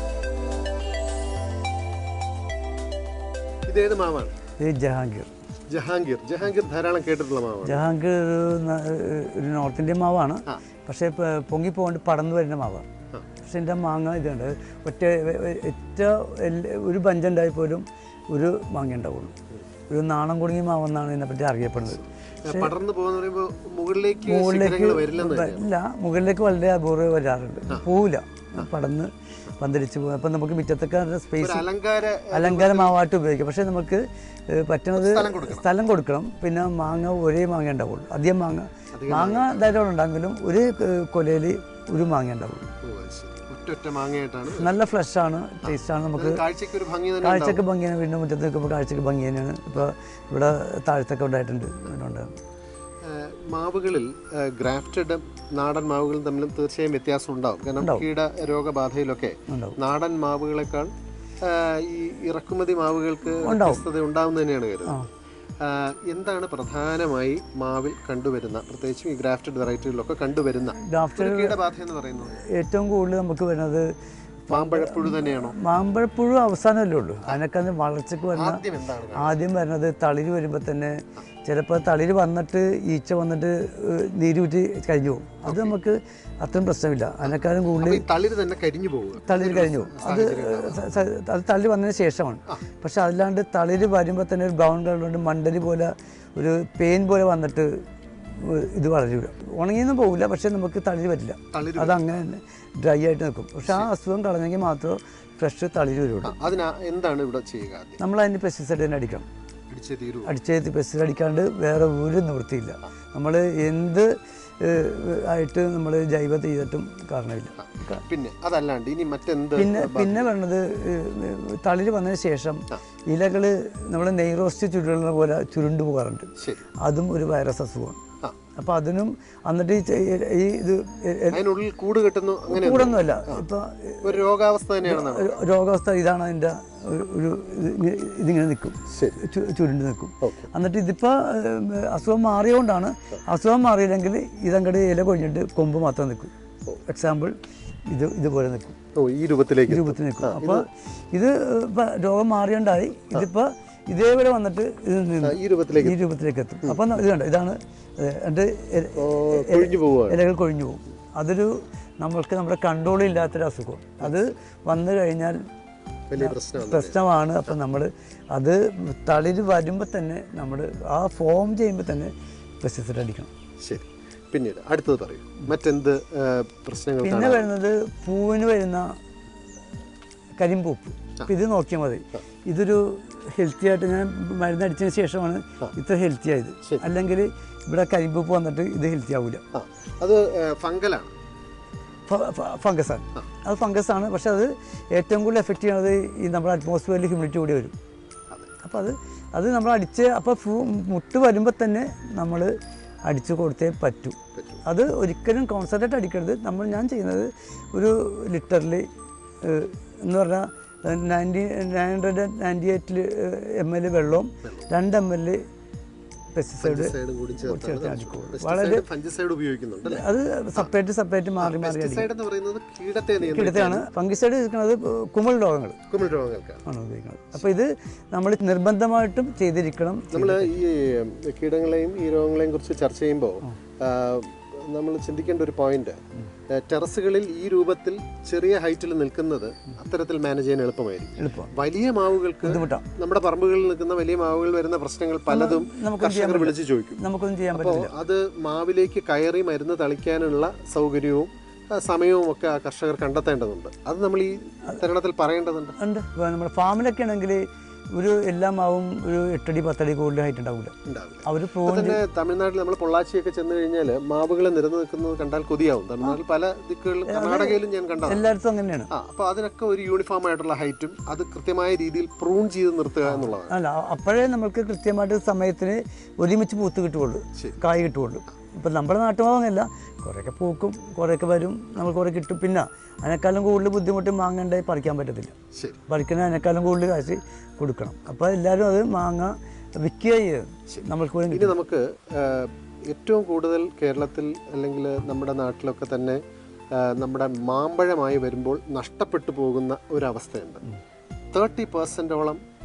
ഇതേത് മാവാണ് ഇത് ജഹാംഗീർ ജഹാംഗീർ ജഹാംഗീർ ധാരാളം കേട്ടിട്ടുള്ള മാവാണ് ജഹാംഗീർ ഒരു ന- ഒരു നോർത്ത് ഇന്ത്യൻ മാവാണ് ആ. പക്ഷേ ഇപ്പോൾ പൊങ്ങിപ്പോകൊണ്ട് പടർന്നു വരുന്ന മാവാണ് പക്ഷെ എൻ്റെ മാങ്ങ ഇതുണ്ട് ഒറ്റ ഒറ്റ എല്ല- ഒരു ബഞ്ചുണ്ടായി പോലും ഒരു മാങ്ങ ഉണ്ടാവുള്ളൂ ഒരു നാണം കുടുങ്ങി മാവെന്നാണ് ഇതിനെപ്പറ്റി അറിയപ്പെടുന്നത് പടർന്നു പോകുന്ന പറയുമ്പോൾ മുകളിലേക്ക് മുകളിലേക്ക് ശിഖരങ്ങൾ വരില്ലെന്ന് തന്നെയാണ്. ഇല്ല മുകളിലേക്ക് വളരെ അപൂർവം വരാറുണ്ട് പോവില്ല പടന്ന് പന്തലിച്ച് പോകും അപ്പം നമുക്ക് മുറ്റത്തൊക്കെ ഒരു സ്പേസ് അലങ്കാര അലങ്കാരമാവാട്ട് ഉപയോഗിക്കാം പക്ഷേ നമുക്ക് ഏഹ്, പറ്റുന്നത് സ്ഥലം കൊടുക്കണം. സ്ഥലം കൊടുക്കണം പിന്നെ മാങ്ങ ഒരേ മാങ്ങ ഉണ്ടാവുള്ളൂ അധികം മാങ്ങ മാങ്ങ ധാരാളം ഉണ്ടെങ്കിലും ഒരു കൊലയിൽ ഒരു മാങ്ങ ഉണ്ടാവുള്ളൂ ഓ, അത് ശരി. ഒറ്റ ഒറ്റ മാങ്ങയായിട്ടാണ് നല്ല ഫ്ലഷ് ആണ് ടേസ്റ്റ് ആണ് നമുക്ക് കാഴ്ചക്ക് ഒരു ഭംഗി തന്നെ കാഴ്ചക്ക് ഭംഗിയാണ് വീണ്ടും മുറ്റത്ത് നിൽക്കുമ്പോൾ കാഴ്ചക്ക് ഭംഗി തന്നെയാണ് ഇപ്പോൾ ഇവിടെ താഴത്തൊക്കെ ഉണ്ടായിട്ടുണ്ട് അതുകൊണ്ട് ഏഹ് മാവുകളിൽ ഗ്രാഫ്റ്റഡ് നാടൻ മാവുകളും തമ്മിലും തീർച്ചയായും വ്യത്യാസം ഉണ്ടാവും കാരണം കീട രോഗബാധയിലൊക്കെ ഉണ്ടാവും. നാടൻ മാവുകളെക്കാൾ ഏഹ് ഈ ഇറക്കുമതി മാവുകൾക്ക് വ്യത്യസ്തത ഉണ്ടാവും തന്നെയാണ് കരുതുന്നത് ഏഹ് എന്താണ് പ്രധാനമായി മാവിൽ കണ്ടുവരുന്ന പ്രത്യേകിച്ചും ഈ ഗ്രാഫ്റ്റഡ് വെറൈറ്റികളിലൊക്കെ കണ്ടുവരുന്ന ഗ്രാഫ്റ്റ് ഒരു കീടബാധ എന്ന് പറയുന്നത് ഏറ്റവും കൂടുതൽ നമുക്ക് വരുന്നത് മാമ്പഴപ്പുഴു തന്നെയാണോ മാമ്പഴപ്പുഴു അവസാനമല്ലേ ഉള്ളൂ അതിനൊക്കെ അത് വളർച്ചയ്ക്ക് വരുന്ന ആദ്യം എന്താണ് ആദ്യം വരുന്നത് തളിര് വരുമ്പോൾ തന്നെ ചിലപ്പോൾ തളിര് വന്നിട്ട് ഈച്ച വന്നിട്ട് ഏഹ്, നീരൂറ്റി കഴിഞ്ഞു പോകും അത് നമുക്ക് അത്രയും പ്രശ്നമില്ല അതിനേക്കാളും കൂടുതൽ ഈ തളിര് തന്നെ കരിഞ്ഞു പോവുക തളിര് കഴിഞ്ഞു പോകും. അത് സ- സ- അത് തളിര് വന്നതിന് ശേഷമാണ് പക്ഷെ അതിലാണ്ട് തളിര് വരുമ്പോൾ തന്നെ ഒരു ബ്രൗൺ കളർ കൊണ്ട് മണ്ടരി പോലെ ഒരു പെയിൻ പോലെ വന്നിട്ട് ഇത് വളരില്ല ഉണങ്ങിയൊന്നും പോകില്ല പക്ഷെ നമുക്ക് തളിര് പറ്റില്ല തളിര് അത് അങ്ങനെ തന്നെ ഡ്രൈ ആയിട്ട് നിൽക്കും പക്ഷെ ആ അസുഖം കളഞ്ഞെങ്കിൽ മാത്രമേ ഫ്രഷ് തളിര് വരുള്ളൂ അതിന് എന്താണ് ഇവിടെ ചെയ്യുക ആദ്യം നമ്മൾ അതിന് പെസ്റ്റിസൈഡ് തന്നെ അടിക്കണം പിടിച്ചേ തീരൂ അടിച്ചേത്തി പെസ്റ്റിസൈഡ് അടിക്കാണ്ട് വേറെ ഒരു നിവൃത്തിയില്ല നമ്മൾ എന്ത് ഏഹ്, ആയിട്ട് നമ്മൾ ജൈവ ചെയ്തിട്ടും കാരണമില്ല പിന്നെ അതല്ലാണ്ട് ഇനി മറ്റെന്ത് പിന്നെ പിന്നെ പറഞ്ഞത് ഏഹ്, തളിര് വന്നതിന് ശേഷം ഇലകൾ നമ്മൾ നെയ് റോസ്റ്റ് ചുരുളുന്ന പോലെ ചുരുണ്ടു പോകാറുണ്ട് ശരി അതും ഒരു വൈറസ് അസുഖമാണ് ആ. അപ്പോൾ അതിനും എന്നിട്ട് ഈ ചെ- ഈ ഇത് എ- എ- അതിനുള്ളിൽ കൂട് കെട്ടുന്നു അങ്ങനെ കൂടൊന്നുമല്ല ഇപ്പോൾ ഒരു രോഗാവസ്ഥ തന്നെയാണെന്നാണ് രോഗാവസ്ഥ ഇതാണ് അതിൻ്റെ ഒരു- ഒരു ഇത് ഇങ്ങനെ- ഇതിങ്ങനെ നിൽക്കും ശരി ചു- ചുരുണ്ട് നിൽക്കും ഓക്കെ എന്നിട്ട് ഇതിപ്പോൾ അസുഖം മാറിയതുകൊണ്ടാണ് അസുഖം മാറിയില്ലെങ്കിൽ ഇതങ്ങോട്ട് ഇല കൊഴിഞ്ഞിട്ട് കൊമ്പ് മാത്രം നിൽക്കും എക്സാമ്പിൾ ഇത് ഇതുപോലെ നിൽക്കും ഓ ഈ രൂപത്തിലേക്ക് രൂപത്തിൽ നിൽക്കും അപ്പോൾ ഇത് ഇപ്പം രോഗം മാറിയുണ്ടായി ഇതിപ്പോൾ ഇതേപോലെ വന്നിട്ട് ഇത് നിന്ന് ഈ രൂപത്തിലേക്ക് ഈ രൂപത്തിലേക്ക് എത്തും അപ്പം ഇത് കണ്ട ഇതാണ് എൻ്റെ ഓ, കൊഴിഞ്ഞു പോവുകയാണ് ഇലകൾ കൊഴിഞ്ഞു പോകും അതൊരു നമ്മൾക്ക് നമ്മുടെ കൺട്രോൾ ഇല്ലാത്തൊരു അസുഖം അത് വന്നു കഴിഞ്ഞാൽ വലിയ പ്രശ്നമാണ് പ്രശ്നമാണ് അപ്പം നമ്മൾ അത് തളിര് വരുമ്പോൾ തന്നെ നമ്മൾ ആ ഫോം ചെയ്യുമ്പോൾ തന്നെ പെസ്റ്റിസൈഡ് അടിക്കണം ശരി പിന്നീട് അടുത്തത് പറയൂ മറ്റെന്ത് ആ, പ്രശ്നങ്ങൾ പിന്നെ വരുന്നത് പൂവിന് വരുന്ന കരിമ്പൂപ്പ് അപ്പം ഇത് നോക്കിയാൽ മതി ഇതൊരു ഹെൽത്തി ആയിട്ട് ഞാൻ മരുന്നടിച്ചതിന് ശേഷമാണ് ഇത്ര ഹെൽത്തി ആയത് അല്ലെങ്കിൽ ഇവിടെ കരിമ്പൂപ്പ് വന്നിട്ട് ഇത് ഹെൽത്തി ആവില്ല ആ അത് ആ, ഫംഗലാണ് ഫംഗസ് ആണ് അത് ഫംഗസ് ആണ് പക്ഷെ അത് ഏറ്റവും കൂടുതൽ എഫക്റ്റ് ചെയ്യുന്നത് ഈ നമ്മുടെ അറ്റ്മോസ്ഫിയറിൽ ഹ്യൂമിഡിറ്റി കൂടി വരും അതെ അപ്പോൾ അത് അത് നമ്മൾ അടിച്ച് അപ്പോൾ ഫു- മുട്ട് വരുമ്പോൾ തന്നെ നമ്മൾ അടിച്ചു കൊടുത്തേ പറ്റൂ പറ്റൂ. അത് ഒരിക്കലും കോൺസെൻട്രേറ്റ് അടിക്കരുത് നമ്മൾ ഞാൻ ചെയ്യുന്നത് ഒരു ലിറ്ററിൽ എന്ന് പറഞ്ഞാൽ ninety nine hundred ninety eight M L വെള്ളവും രണ്ട് എം എൽ പെസ്റ്റിസൈഡ് സൈഡും കൂടി ചേർത്ത് ചേർത്താണ് അടിക്കും. പെസ്റ്റിസൈഡ് ഫംഗിസൈഡ് ഉപയോഗിക്കുന്നുണ്ട് അല്ലേ അത് സെപ്പറേറ്റ് സെപ്പറേറ്റ് മാറി മാറി അടിക്കും പെസ്റ്റിസൈഡ് എന്ന് പറയുന്നത് കീടത്തെ നിയന്ത്രിക്കുന്ന കിടത്താണ് ഫംഗിസൈഡ് ഇരിക്കുന്നത് കുമിൾ രോഗങ്ങൾ കുമിൾ രോഗങ്ങൾക്കാണ് ആണ് ഉപയോഗിക്കുന്നത് അപ്പോൾ ഇത് നമ്മൾ നിർബന്ധമായിട്ടും ചെയ്തിരിക്കണം നമ്മൾ ഈ കീടങ്ങളെയും ഈ രോഗങ്ങളെയും കുറിച്ച് ചർച്ച ചെയ്യുമ്പോൾ നമ്മൾ ചിന്തിക്കേണ്ട ഒരു പോയിന്റ് ടെറസുകളിൽ ഈ രൂപത്തിൽ ചെറിയ ഹൈറ്റിൽ നിൽക്കുന്നത് അത്തരത്തിൽ മാനേജ് ചെയ്യാൻ എളുപ്പമായിരിക്കും എളുപ്പം വലിയ മാവുകൾക്ക് ബുദ്ധിമുട്ടാണ് നമ്മുടെ പറമ്പുകളിൽ നിൽക്കുന്ന വലിയ മാവുകൾ വരുന്ന പ്രശ്നങ്ങൾ പലതും നമുക്കൊന്നും ചെയ്യാൻ കർഷകർ വിളിച്ചു ചോദിക്കും നമുക്കൊന്നും ചെയ്യാൻ അപ്പോൾ പറ്റില്ല അത് മാവിലേക്ക് കയറി മരുന്ന് തളിക്കാനുള്ള സൗകര്യവും ആ, സമയവും ഒക്കെ ആ കർഷകർ കണ്ടെത്തേണ്ടതുണ്ട് അത് നമ്മൾ ഈ തരുണത്തിൽ പറയേണ്ടതുണ്ട് ഉണ്ട് ഇപ്പോൾ നമ്മുടെ ഫാമിലൊക്കെ ആണെങ്കിൽ ഒരു എല്ലാ മാവും ഒരു എട്ടടി പത്തടി കൂടുതൽ ഹൈറ്റ് ഉണ്ടാവില്ല ഉണ്ടാവില്ല അവർ ഇപ്പൊ പ്രൂവ് തന്നെ തമിഴ്നാട്ടിൽ നമ്മൾ പൊള്ളാച്ചിയൊക്കെ ചെന്ന് കഴിഞ്ഞാൽ മാവുകൾ നിരന്ന് നിൽക്കുന്നത് കണ്ടാൽ കൊതിയാവും തമിഴ്നാട്ടിൽ പല ദിക്കുകളിലും കർണാടകയിലും ഞാൻ കണ്ടതാണ് എല്ലായിടത്തും അങ്ങനെയാണ് ആ അപ്പോൾ അതിനൊക്കെ ഒരു യൂണിഫോം ആയിട്ടുള്ള ഹൈറ്റും അത് കൃത്യമായ രീതിയിൽ പ്രൂൺ ചെയ്ത് നിർത്തുക എന്നുള്ളതാണ് അല്ല അപ്പോഴേ നമുക്ക് കൃത്യമായിട്ട് സമയത്തിന് ഒരുമിച്ച് പൂത്ത് കിട്ടുകയുള്ളൂ ശരി. കായ് കിട്ടുകയുള്ളൂ ഇപ്പം നമ്മുടെ നാട്ടുമാവങ്ങല്ല കുറേയൊക്കെ പൂക്കും കുറേയൊക്കെ വരും നമ്മൾ കുറേ കിട്ടും പിന്നെ അതിനേക്കാളും കൂടുതൽ ബുദ്ധിമുട്ട് മാങ്ങണ്ടേ പറിക്കാൻ പറ്റത്തില്ല ശരി പറിക്കുന്ന അതിനേക്കാളും കൂടുതൽ കാശ് കൊടുക്കണം അപ്പോൾ എല്ലാവരും അത് മാങ്ങ വിൽക്കുക ചെയ്യും നമ്മൾക്ക് പോലും ഇനി നമുക്ക് ആ, ഏറ്റവും കൂടുതൽ കേരളത്തിൽ അല്ലെങ്കിൽ നമ്മുടെ നാട്ടിലൊക്കെ തന്നെ ആ, നമ്മുടെ മാമ്പഴമായി വരുമ്പോൾ നഷ്ടപ്പെട്ടു പോകുന്ന ഒരവസ്ഥയുണ്ട് തേർട്ടി പെർസെൻറ്റോളം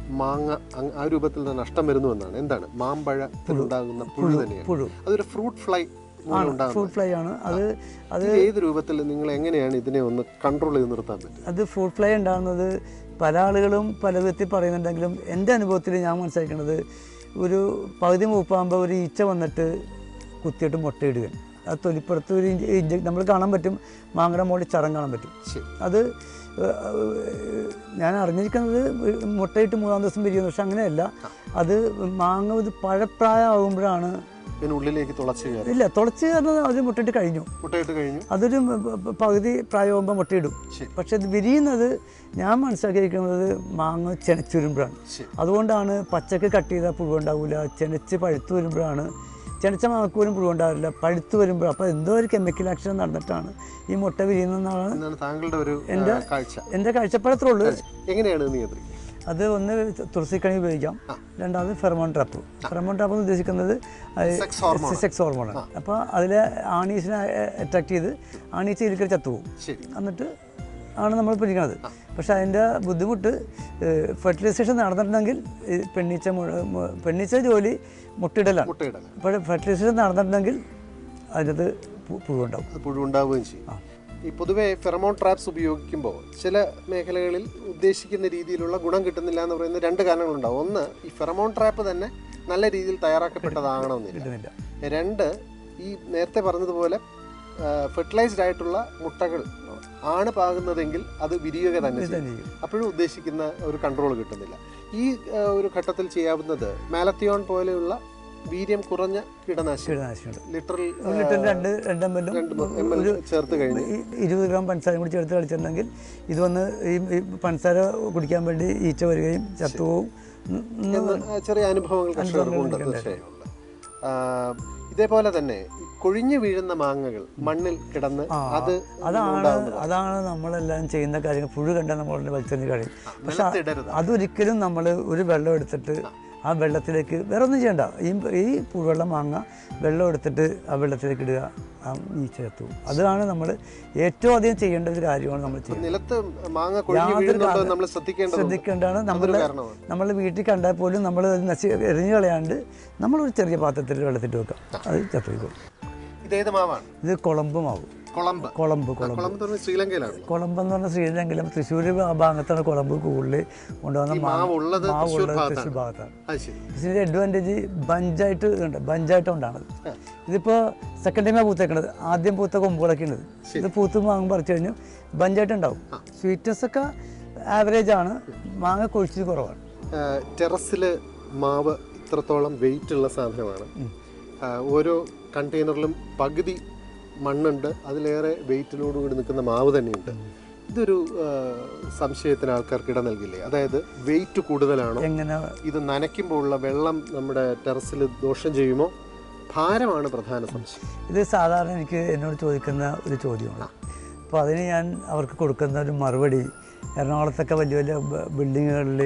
മാങ്ങ അങ് ആ രൂപത്തിൽ തന്നെ നഷ്ടം വരുന്നു എന്നാണ് എന്താണ് മാമ്പഴത്തിലുണ്ടാകുന്ന പുഴു തന്നെയാണ് പുഴു അതൊരു ഫ്രൂട്ട് ഫ്ലൈ മൂലം ഉണ്ടാകുന്നത് ഫ്രൂട്ട് ഫ്ലൈ ആണ് അത് അത് ഇത് ഏത് രൂപത്തിൽ നിങ്ങൾ എങ്ങനെയാണ് ഇതിനെ ഒന്ന് കൺട്രോൾ ചെയ്ത് നിർത്താൻ പറ്റുക അത് ഫ്രൂട്ട് ഫ്ലൈ ഉണ്ടാകുന്നത് പല ആളുകളും പല വിധത്തിൽ പറയുന്നുണ്ടെങ്കിലും എൻ്റെ അനുഭവത്തിൽ ഞാൻ മനസ്സിലാക്കുന്നത് ഒരു പകുതി മൂപ്പാകുമ്പോൾ ഒരു ഈച്ച വന്നിട്ട് കുത്തിയിട്ട് മുട്ടയിടുക ആ തൊലിപ്പുറത്ത് ഒരു ഇഞ്ച നമ്മൾ കാണാൻ പറ്റും മാങ്ങയുടെ മുകളിൽ ചറം കാണാൻ പറ്റും ശരി അത് ഏഹ്, ഞാൻ അറിഞ്ഞിരിക്കുന്നത് മുട്ടയിട്ട് മൂന്നാം ദിവസം വിരിയുന്നു പക്ഷെ അങ്ങനെയല്ല അത് മാങ്ങ ഇത് പഴപ്രായമാകുമ്പോഴാണ് ഇതിനുള്ളിലേക്ക് തുളച്ച് കയറി ഇല്ല തുളച്ച് കാരണം അത് മുട്ടയിട്ട് കഴിഞ്ഞു മുട്ടയിട്ട് കഴിഞ്ഞു അതൊരു പ- പ- പകുതി പ്രായമാകുമ്പോൾ മുട്ടയിടും ശരി. പക്ഷെ അത് വിരിയുന്നത് ഞാൻ മനസ്സിലാക്കിയിരിക്കുന്നത് മാങ്ങ ചെനച്ച് വരുമ്പോഴാണ് ശരി. അതുകൊണ്ടാണ് പച്ചക്ക് കട്ട് ചെയ്താൽ പുഴുവുണ്ടാവില്ല ചെനച്ച് പഴുത്ത് വരുമ്പോഴാണ് ചെനച്ച മാങ്ങക്ക് പോലും പുഴുവുണ്ടാവില്ല പഴുത്ത് വരുമ്പോൾ അപ്പോൾ എന്തോ ഒരു കെമിക്കൽ ആക്ഷൻ നടന്നിട്ടാണ് ഈ മുട്ട വിരിയുന്നതെന്നാണ് എന്നാണ് താങ്കളുടെ ഒരു ആ, എൻ്റെ കാഴ്ച എൻ്റെ കാഴ്ചപ്പാടത്രേ ഉള്ളൂ എങ്ങനെയാണ് ഇത് നിയന്ത്രിക്കുക അത് ഒന്ന് തുളസിക്കണി ഉപയോഗിക്കാം രണ്ടാമത് ഫെർമോൺ ട്രാപ്പ് ഫെർമോൺ ട്രാപ്പ് എന്ന് ഉദ്ദേശിക്കുന്നത് Sex hormone. സെക്സ് ഹോർമോണാണ് അപ്പോൾ അതിലെ ആണീസിനെ അട്രാക്ട് ചെയ്ത് ആണീസ് ഇതിൽ ചത്തുപോകും ശരി എന്നിട്ട് ആണ് നമ്മൾ പിടിക്കുന്നത് പക്ഷെ അതിൻ്റെ ബുദ്ധിമുട്ട് ഫെർട്ടിലൈസേഷൻ നടന്നിട്ടുണ്ടെങ്കിൽ ഈ പെണ്ണീച്ച മുഴ- മു- പെണ്ണീച്ച ജോലി മുട്ടയിടലാണ് മുട്ടയിടല അപ്പോൾ ഫെർട്ടിലൈസേഷൻ നടന്നിട്ടുണ്ടെങ്കിൽ അതിനകത്ത് പു- പുഴുവുണ്ടാവും അത് പുഴുണ്ടാവുകയും ചെയ്യും ഈ പൊതുവെ ഫെറമോൺ ട്രാപ്സ് ഉപയോഗിക്കുമ്പോൾ ചില മേഖലകളിൽ ഉദ്ദേശിക്കുന്ന രീതിയിലുള്ള ഗുണം കിട്ടുന്നില്ല എന്ന് പറയുന്ന രണ്ട് കാരണങ്ങളുണ്ടാവും ഒന്ന് ഈ ഫെറമോൺ ട്രാപ്പ് തന്നെ നല്ല രീതിയിൽ തയ്യാറാക്കപ്പെട്ടതാകണമെന്നില്ല കിട്ടുന്നില്ല രണ്ട് ഈ നേരത്തെ പറഞ്ഞതുപോലെ ഫെർട്ടിലൈസ്ഡ് ആയിട്ടുള്ള മുട്ടകൾ ആണ് പാകുന്നതെങ്കിൽ അത് വിരിയുക തന്നെ ചെയ്യും തന്നെ ചെയ്യും അപ്പോഴും ഉദ്ദേശിക്കുന്ന ഒരു കൺട്രോൾ കിട്ടുന്നില്ല ഈ ആ, ഒരു ഘട്ടത്തിൽ ചെയ്യാവുന്നത് മാലത്തിയോൺ പോലെയുള്ള വീര്യം കുറഞ്ഞ കീടനാശിനി കീടനാശിനിയുണ്ട് ലിറ്ററിൽ ഒരു ലിറ്ററിൽ രണ്ട് രണ്ട് എം എല്ലും രണ്ട് എം എൽ ചേർത്ത് കഴിഞ്ഞ് ഈ ഇരുപത് ഗ്രാം പഞ്ചസാരയും കൂടി ചേർത്ത് കളിച്ചിട്ടുണ്ടെങ്കിൽ ഇത് വന്ന് ഈ ഈ പഞ്ചസാര കുടിക്കാൻ വേണ്ടി ഈച്ച വരികയും ചത്തുപോകും ഉം, ഉം, എന്ന് ചെറിയ അനുഭവങ്ങൾ കർഷകർക്കുണ്ട് തീർച്ചയായും ഉണ്ട്. ആ, ഇതേപോലെ തന്നെ ഈ കൊഴിഞ്ഞു വീഴുന്ന മാങ്ങകൾ മണ്ണിൽ കിടന്ന് അത് അതാണ് അതാണ് നമ്മളെല്ലാം ചെയ്യുന്ന കാര്യങ്ങൾ പുഴു കണ്ടാൽ നമ്മൾ വലിച്ചെറിഞ്ഞ് കഴിയും പക്ഷെ നിലത്തിടരുത് അതൊരിക്കലും നമ്മൾ ഒരു വെള്ളം എടുത്തിട്ട് ആ വെള്ളത്തിലേക്ക് വേറെ ഒന്നും ചെയ്യണ്ട ഈ ഈ പുഴുവെള്ളം മാങ്ങ വെള്ളം എടുത്തിട്ട് ആ വെള്ളത്തിലേക്ക് ഇടുക ആ ഈച്ച ചത്തു അതാണ് നമ്മൾ ഏറ്റവും അധികം ചെയ്യേണ്ട ഒരു കാര്യമാണ് നമ്മൾ ചെയ്യുന്നത് നിലത്ത് മാങ്ങ കൊഴിഞ്ഞു യാതൊരു വീഴുന്നുണ്ടോ കാരണ- നമ്മൾ ശ്രദ്ധിക്കേണ്ടതുണ്ട് ശ്രദ്ധിക്കേണ്ടതാണ് നമ്മൾ അതൊരു കാരണമാണ് നമ്മൾ വീട്ടിൽ കണ്ടാൽ പോലും നമ്മൾ നശി എറിഞ്ഞു കളയാണ്ട് നമ്മളൊരു ചെറിയ പാത്രത്തിൽ വെള്ളത്തിട്ട് വെക്കാം അത് ചത്തുപോയിക്കോളും ഇതേത് മാവാണ് ഇത് കുളമ്പ് മാവ് കുളമ്പ് കുളമ്പ് കുളമ്പ് കുളമ്പ് എന്ന് പറഞ്ഞാൽ ശ്രീലങ്കയിലാണ് കുളമ്പ് എന്ന് പറഞ്ഞ ശ്രീലങ്കയിലും തൃശ്ശൂർ ആ ഭാഗത്താണ് കുളമ്പ് കൂടുതൽ കൊണ്ടുവന്ന മാ- മാവ് ഉള്ളത് മാവ് തൃശ്ശൂർ ഉള്ളത് ഭാഗത്താണ്. തൃശ്ശൂർ ഭാഗത്താണ് അത് ശരി ഇതിൻ്റെ അഡ്വാൻറ്റേജ് ബഞ്ചായിട്ട് ഉണ്ട് ബഞ്ചായിട്ട് ഉണ്ടാണത് ഇതിപ്പോൾ സെക്കൻഡ് ടൈമാണ് പൂത്തേക്കണത് ആദ്യം പൂത്ത കൊമ്പുകളൊക്കെ ഉണ്ട് ഇത് പൂത്ത് മാങ്ങ പറിച്ചു കഴിഞ്ഞു ബഞ്ചായിട്ട് ഉണ്ടാവും സ്വീറ്റ്നസ് ഒക്കെ ആവറേജ് ആണ് മാങ്ങ കൊഴിച്ചിൽ കുറവാണ് ടെറസിൽ മാവ് ഇത്രത്തോളം വെയിറ്റ് ഉള്ള സാധനമാണ് ആ, ഓരോ കണ്ടെയ്നറിലും പകുതി മണ്ണുണ്ട് അതിലേറെ വെയിറ്റിനോടുകൂടി നിൽക്കുന്ന മാവ് തന്നെയുണ്ട് ഇതൊരു ആ, സംശയത്തിന് ആൾക്കാർക്ക് ഇട നൽകില്ലേ അതായത് വെയിറ്റ് കൂടുതലാണോ എങ്ങനെ ഇത് നനയ്ക്കുമ്പോൾ ഉള്ള വെള്ളം നമ്മുടെ ടെറസിൽ ദോഷം ചെയ്യുമോ ഭാരമാണ് പ്രധാന സംശയം ഇത് സാധാരണ എനിക്ക് എന്നോട് ചോദിക്കുന്ന ഒരു ചോദ്യമാണ് അപ്പോൾ അതിന് ഞാൻ അവർക്ക് കൊടുക്കുന്ന ഒരു മറുപടി എറണാകുളത്തൊക്കെ വലിയ വലിയ ബ- ബിൽഡിങ്ങുകളിൽ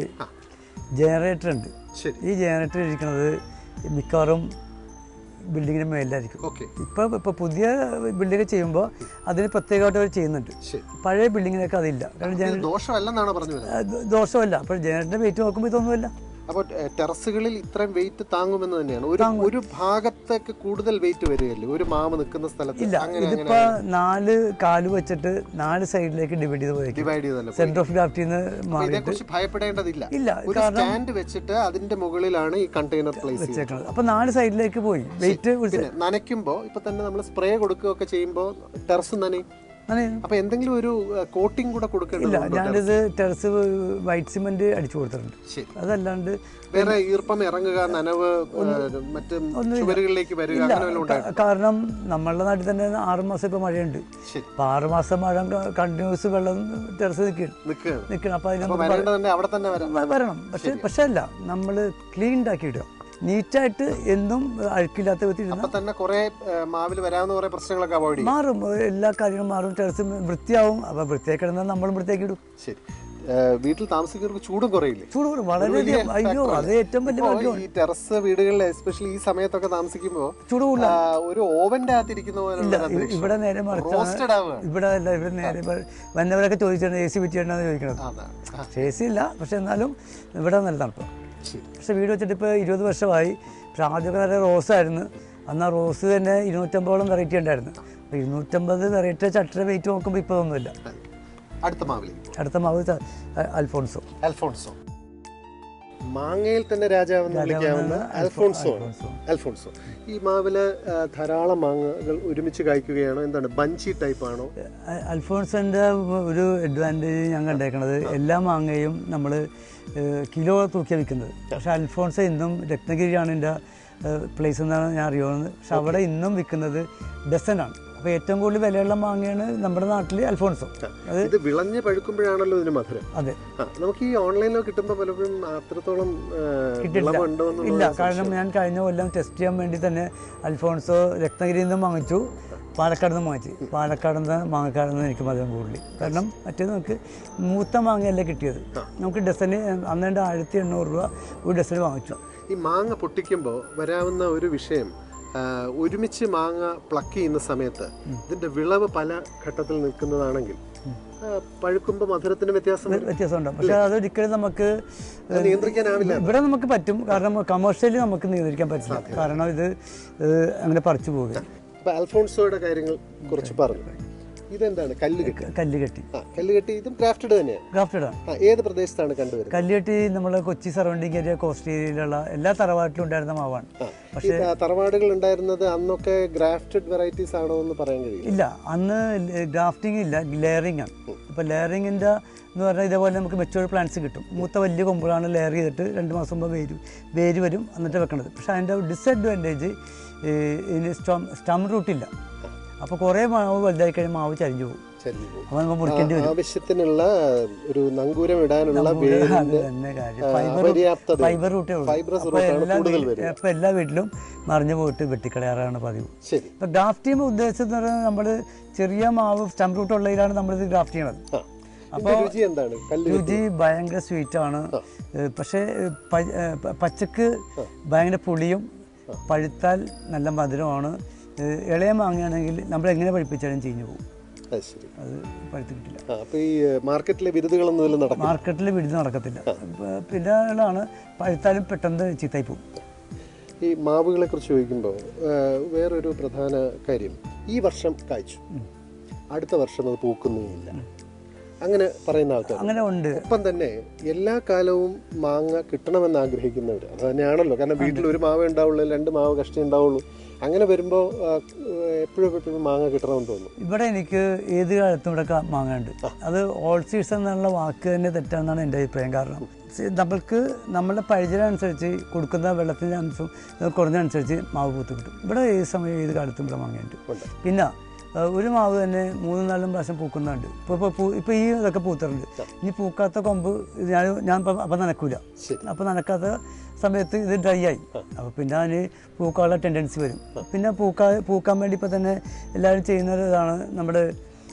ജനറേറ്റർ ഉണ്ട് ശരി ഈ ജനറേറ്റർ ഇരിക്കുന്നത് മിക്കവാറും ബിൽഡിങ്ങിന് മേലായിരിക്കും ഓക്കെ ഇപ്പോൾ ഇപ്പോൾ പുതിയ ബിൽഡിംഗ് ചെയ്യുമ്പോൾ അതിന് പ്രത്യേകമായിട്ട് അവർ ചെയ്യുന്നുണ്ട് ശരി പഴയ ബിൽഡിങ്ങിനൊക്കെ അതില്ല കാരണം ഇത് ദോഷമല്ലെന്നാണ് പറഞ്ഞു വരുന്നത് അത് ദോഷമല്ല അപ്പോൾ ജനറേറ്ററിൻ്റെ വെയിറ്റ് നോക്കുമ്പോൾ ഇതൊന്നുമില്ല അപ്പോൾ ടെറസുകളിൽ ഇത്രയും വെയിറ്റ് താങ്ങുമെന്ന് തന്നെയാണ് ഒരു ഒരു ഭാഗത്തേക്ക് കൂടുതൽ വെയിറ്റ് വരികയല്ലേ ഒരു മാവ് നിൽക്കുന്ന സ്ഥലത്ത് ഇല്ല അങ്ങനെ അങ്ങനെ ഇതിപ്പോൾ നാല് കാല് വെച്ചിട്ട് നാല് സൈഡിലേക്ക് ഡിവൈഡ് ചെയ്ത് പോയേക്കും ഡിവൈഡ് ചെയ്തല്ലോ സെൻറ്റർ ഓഫ് ഗ്രാഫ്റ്റിൽ നിന്ന് മാറി ഇതേക്കുറിച്ച് ഭയപ്പെടേണ്ടതില്ല ഇല്ല ഒരു സ്റ്റാൻഡ് വെച്ചിട്ട് അതിന്റെ മുകളിലാണ് ഈ കണ്ടെയ്നർ പ്ലേസ് ചെയ്യുന്നത് വെച്ചേക്കുന്നത് അപ്പോൾ നാല് സൈഡിലേക്ക് പോയി വെയിറ്റ് പിന്നെ നനയ്ക്കുമ്പോൾ ഇപ്പൊ തന്നെ നമ്മൾ സ്പ്രേ കൊടുക്കുകയൊക്കെ ചെയ്യുമ്പോൾ ടെറസ് നനയും അങ്ങനെ അപ്പൊ എന്തെങ്കിലും ഒരു കോട്ടിംഗ് കൂടെ ഇല്ല കൊടുക്കേണ്ടതുണ്ടോ ഞാനിത് ടെറസ് വൈറ്റ് സിമെന്റ് അടിച്ചു കൊടുത്തിട്ടുണ്ട് ശരി അതല്ലാണ്ട് വേറെ ഈർപ്പം ഇറങ്ങുക നനവ് ഏഹ്, മറ്റ് ചുവരുകളിലേക്ക് വരിക ഇല്ല അങ്ങനെ വല്ലതും ഉണ്ടായിരുന്നു ക- കാരണം നമ്മളുടെ നാട്ടിൽ തന്നെ ആറ് മാസം ഇപ്പോൾ മഴയുണ്ട് ശരി അപ്പോൾ ആറ് മാസം മഴ കണ്ടിന്യൂസ് വെള്ളം ടെറസ് നിൽക്കണം നിൽക്കുകയാണ് നിൽക്കണം അപ്പോൾ അപ്പൊ അതിനൊന്നും വരേണ്ടത് തന്നെ അവിടെ തന്നെ വരാം വ- വരണം പക്ഷെ പക്ഷെ അല്ല നമ്മൾ ക്ലീൻ ആക്കി ഇടുക നീറ്റായിട്ട് എന്നും അഴുക്കില്ലാത്ത വിധത്തിൽ ഇരുന്നാൽ അപ്പൊ തന്നെ കുറെ മാവിൽ വരാവുന്ന കുറെ പ്രശ്നങ്ങളൊക്കെ അവോയ്ഡ് ചെയ്യും മാറും എല്ലാ കാര്യങ്ങളും മാറും ടെറസ് വൃത്തിയാവും അപ്പോൾ വൃത്തിയാക്കി ഇടുന്നാൽ നമ്മളും വൃത്തിയാക്കി ഇടും ശരി ആ, വീട്ടിൽ താമസിക്കുന്നവർക്ക് ചൂടും കുറയില്ലേ ചൂട് കൂടും. വളരെയധികം അയ്യോ അത് ഏറ്റവും വലിയ ഇപ്പോ ഭാഗ്യമാണ് ഈ ടെറസ് വീടുകളിൽ എസ്പെഷ്യലി ഈ സമയത്തൊക്കെ താമസിക്കുമ്പോൾ ചൂട് കൂടുതല ഒരു ഓവന്റെ അകത്തിരിക്കുന്ന ഇല്ല പോലെ ഇ- ഇവിടെ നേരെ മറിച്ചാണ് റോസ്റ്റഡ് ആവുകയാണ് ഇവിടെ അല്ല ഇവിടെ നേരെ മറി- വന്നവരൊക്കെ ചോദിച്ചാണ് എ സി പറ്റിയാണെന്ന് ചോദിക്കണത് അതാണ് ആ, പക്ഷേ എ സി ഇല്ല പക്ഷെ എന്നാലും ഇവിടെ നല്ല തണുപ്പ് ശരി പക്ഷെ വീട് വെച്ചിട്ട് ഇപ്പോൾ ഇരുപത് വർഷമായി പക്ഷെ ആദ്യമൊക്കെ നല്ല റോസ് ആയിരുന്നു അന്ന് ആ റോസ് തന്നെ ഇരുന്നൂറ്റമ്പതോളം വെറൈറ്റി ഉണ്ടായിരുന്നു അപ്പോൾ ഇരുന്നൂറ്റമ്പത് വെറൈറ്റി ചട്ടര വെയിറ്റ് നോക്കുമ്പോൾ ഇപ്പോൾ ഒന്നുമില്ല അടുത്ത മാവിലേക്ക് അടുത്ത മാവ് ച- അ- അൽഫോൺസോ അൽഫോൺസോ മാങ്ങയിൽ തന്നെ രാജാവെന്ന് വിളിക്കാവുന്ന അൽഫോൺസോ ആണ്. അൽഫോൺസോ ഈ മാവില് ആ, ധാരാളം മാങ്ങകൾ ഒരുമിച്ച് കായ്ക്കുകയാണോ എന്താണ് ബഞ്ചി ടൈപ്പ് ആണോ അ- അൽഫോൺസിൻ്റെ ഒരു അഡ്വാൻറ്റേജ് ഞാൻ കണ്ടേക്കണത് എല്ലാ മാങ്ങയും നമ്മൾ കിലോ തൂക്കിയാണ് വിൽക്കുന്നത് പക്ഷേ അൽഫോൺസ് ഇന്നും രത്നഗിരിയാണ് എൻ്റെ പ്ലേസ് എന്നാണ് ഞാൻ അറിയുന്നത് പക്ഷെ അവിടെ ഇന്നും വിൽക്കുന്നത് ഡസനാണ് അപ്പോൾ ഏറ്റവും കൂടുതൽ വിലയുള്ള മാങ്ങയാണ് നമ്മുടെ നാട്ടിൽ അൽഫോൺസോ അത് ഇത് വിളഞ്ഞ് പഴുക്കുമ്പോഴാണല്ലോ ഇതിന് മധുരം അതെ ആ, നമുക്ക് ഈ ഓൺലൈനിലോ കിട്ടുമ്പോൾ പലപ്പോഴും അത്രത്തോളം ആ, വിളവുണ്ടോ ഇല്ല എന്നുള്ള കാരണം ഞാൻ കഴിഞ്ഞ കൊല്ലം ടെസ്റ്റ് ചെയ്യാൻ വേണ്ടി തന്നെ അൽഫോൺസോ രത്നഗിരിയിൽ നിന്നും വാങ്ങിച്ചു പാലക്കാട് നിന്ന് വാങ്ങിച്ചു പാലക്കാട് നിന്ന് മാങ്ങക്കാട് നിന്ന് എനിക്ക് മധുരം കൂടുതൽ കാരണം മറ്റേത് നമുക്ക് മൂത്ത മാങ്ങയല്ല കിട്ടിയത് നമുക്ക് ഡസന് അന്നേണ്ട ആയിരത്തി എണ്ണൂറ് രൂപ ഒരു ഡസന് വാങ്ങിച്ചു ഈ മാങ്ങ പൊട്ടിക്കുമ്പോൾ വരാവുന്ന ഒരു വിഷയം ആ, ഒരുമിച്ച് മാങ്ങ പ്ലക്ക് ചെയ്യുന്ന സമയത്ത് ഇതിന്റെ വിളവ് പല ഘട്ടത്തിൽ നിൽക്കുന്നതാണെങ്കിൽ ആ, പഴുക്കുമ്പോൾ മധുരത്തിന് വ്യത്യാസം വരും. വ്യത്യാസമുണ്ട് പക്ഷേ അതൊരിക്കലും നമുക്ക് അത് നിയന്ത്രിക്കാനാവില്ല ഇവിടെ നമുക്ക് പറ്റും കാരണം കമേഴ്ഷ്യലി നമുക്ക് നിയന്ത്രിക്കാൻ പറ്റില്ല കാരണം ഇത് ഏഹ്, അങ്ങനെ പറിച്ചു പോകുക അപ്പൊ അൽഫോൺസോയുടെ കാര്യങ്ങൾ കുറച്ച് പറഞ്ഞു ഇതെന്താണ് കല്ലുകെട്ടി കല്ല് കെട്ടി ആ കല്ലുകെട്ടി ഇതും ക്രാഫ്റ്റഡ് തന്നെയാണ് ഗ്രാഫ്റ്റഡ് ആണ് ആ ഏത് പ്രദേശത്താണ് കണ്ടുവരുന്നത് കല്ലുകെട്ടി നമ്മൾ കൊച്ചി സറൗണ്ടിങ് ഏരിയ കോസ്റ്റ് ഏരിയയിലുള്ള എല്ലാ തറവാട്ടിലും ഉണ്ടായിരുന്ന മാവാണ് ഈ ത- തറവാടുകൾ ഉണ്ടായിരുന്നത് അന്നൊക്കെ ഗ്രാഫ്റ്റഡ് വെറൈറ്റീസ് ആണോ എന്ന് പറയാൻ കഴിയും ഇല്ല അന്ന് ഗ്രാഫ്റ്റിംഗ് ഇല്ല ലെയറിംഗ് ആണ് ഇപ്പോൾ ലെയറിങ്ങിൻ്റെ എന്ന് പറഞ്ഞാൽ ഇതേപോലെ നമുക്ക് മെച്ചുവർ പ്ലാന്റ്സ് കിട്ടും മൂത്ത വലിയ കൊമ്പുകളാണ് ലെയർ ചെയ്തിട്ട് രണ്ട് മാസം മുമ്പ് വേര് വേര് വരും എന്നിട്ട് വെക്കണത് പക്ഷേ അതിൻ്റെ ഡിസഡ്വാൻറ്റേജ് ഇതിന് സ്റ്റം സ്റ്റം റൂട്ടില്ല അപ്പോൾ കുറേ മാവ് വലുതായി കഴിയുമ്പോൾ മാവ് ചരിഞ്ഞു പോകും ചരിഞ്ഞു പോകും. അപ്പോൾ നമ്മൾ മുറിക്കേണ്ടി വരും ആവശ്യത്തിനുള്ള ഒരു നങ്കൂരം ഇടാനുള്ള അത് വേരിന്റെ തന്നെ കാര്യം ആ, ഫൈബർ അപര്യാപ്തത ഫൈബർ റൂട്ടേ ഉള്ളൂ ഫൈബ്രസ് അപ്പോൾ റൂട്ടാണ് എല്ലാ കൂടുതൽ വീ- വരിക അപ്പോൾ എല്ലാ വീട്ടിലും മറിഞ്ഞു പോയിട്ട് വെട്ടിക്കളയാറാണ് പതിവ് ശരി ഇപ്പം ഗ്രാഫ്റ്റ് ചെയ്യുമ്പോൾ ഉദ്ദേശിച്ചത് എന്ന് പറയുന്നത് നമ്മൾ ചെറിയ മാവ് സ്റ്റം റൂട്ട് ഉള്ളതിലാണ് നമ്മളിത് ഗ്രാഫ്റ്റ് ചെയ്യണത് ആ ഇതിന്റെ രുചി എന്താണ് കല്ല് രുചി ഭയങ്കര സ്വീറ്റാണ് പക്ഷേ ഏഹ്, പ- ഏഹ്, പ- പച്ചക്ക് ഭയങ്കര പുളിയും പഴുത്താൽ നല്ല മധുരമാണ് ഏഹ്, ഇളയ മാങ്ങയാണെങ്കിൽ നമ്മൾ എങ്ങനെ പഴിപ്പിച്ചാലും ചീഞ്ഞു പോകും അത് ശരി അത് പഴുത്ത് കിട്ടില്ല ആ, അപ്പൊ ഈ മാർക്കറ്റിലെ വിരുതുകളൊന്നും ഇതിൽ നടക്കും മാർക്കറ്റിൽ വിടുന്ന നടക്കത്തില്ല പ- പിന്നെ ഉള്ളതാണ് പഴുത്താലും പെട്ടെന്ന് ചീത്തായി പോകും ഈ മാവുകളെ കുറിച്ച് ചോദിക്കുമ്പോൾ വേറൊരു പ്രധാന കാര്യം ഈ വർഷം കായ്ച്ചു അടുത്ത വർഷം അത് പൂക്കുന്നുമില്ല അങ്ങനെ പറയുന്ന ആൾക്കാർ അങ്ങനെ ഉണ്ട് ഒപ്പം തന്നെ എല്ലാ കാലവും മാങ്ങ കിട്ടണമെന്ന് ആഗ്രഹിക്കുന്നവർ അത് തന്നെയാണല്ലോ കാരണം വീട്ടിൽ ഒരു മാവേ ഉണ്ടാവുള്ളൂ രണ്ട് മാവ് കഷ്ടി ഉണ്ടാവുള്ളൂ അങ്ങനെ വരുമ്പോൾ എപ്പോഴും എപ്പോഴും മാങ്ങ കിട്ടണമെന്ന് തോന്നുന്നു ഇവിടെ എനിക്ക് ഏത് കാലത്തും ഇവിടെ ക- മാങ്ങയുണ്ട് അത് ഓൾ സീസൺ എന്നുള്ള വാക്ക് തന്നെ തെറ്റാണെന്നാണ് എൻ്റെ അഭിപ്രായം കാരണം സി- നമ്മൾക്ക് നമ്മുടെ പരിചയം അനുസരിച്ച് കൊടുക്കുന്ന വെള്ളത്തിൻ്റെ അംശം ഇത് കുറഞ്ഞതനുസരിച്ച് മാവ് പൂത്ത് കിട്ടും ഇവിടെ ഏത് സമയം ഏത് കാലത്തും ഇവിടെ മാങ്ങയുണ്ട് ഉണ്ട്. പിന്നെ ആ, ഒരു മാവ് തന്നെ മൂന്നും നാലും പ്രാവശ്യം പൂക്കുന്നുണ്ട് ഇപ്പോൾ ഇപ്പോൾ പൂ ഇപ്പോൾ ഈ ഇതൊക്കെ പൂത്തുണ്ട് ഇനി പൂക്കാത്ത കൊമ്പ് ഇത് ഞാൻ ഞാൻ ഇപ്പം അപ്പം നനക്കൂല ശരി. അപ്പോൾ നനക്കാത്ത സമയത്ത് ഇത് ഡ്രൈ ആയി അപ്പോൾ പിന്നെ അതിന് പൂക്കാനുള്ള ടെൻഡൻസി വരും പിന്നെ പൂക്കാ പൂക്കാൻ വേണ്ടി ഇപ്പോൾ തന്നെ എല്ലാവരും ചെയ്യുന്ന ഒരു ഇതാണ് നമ്മുടെ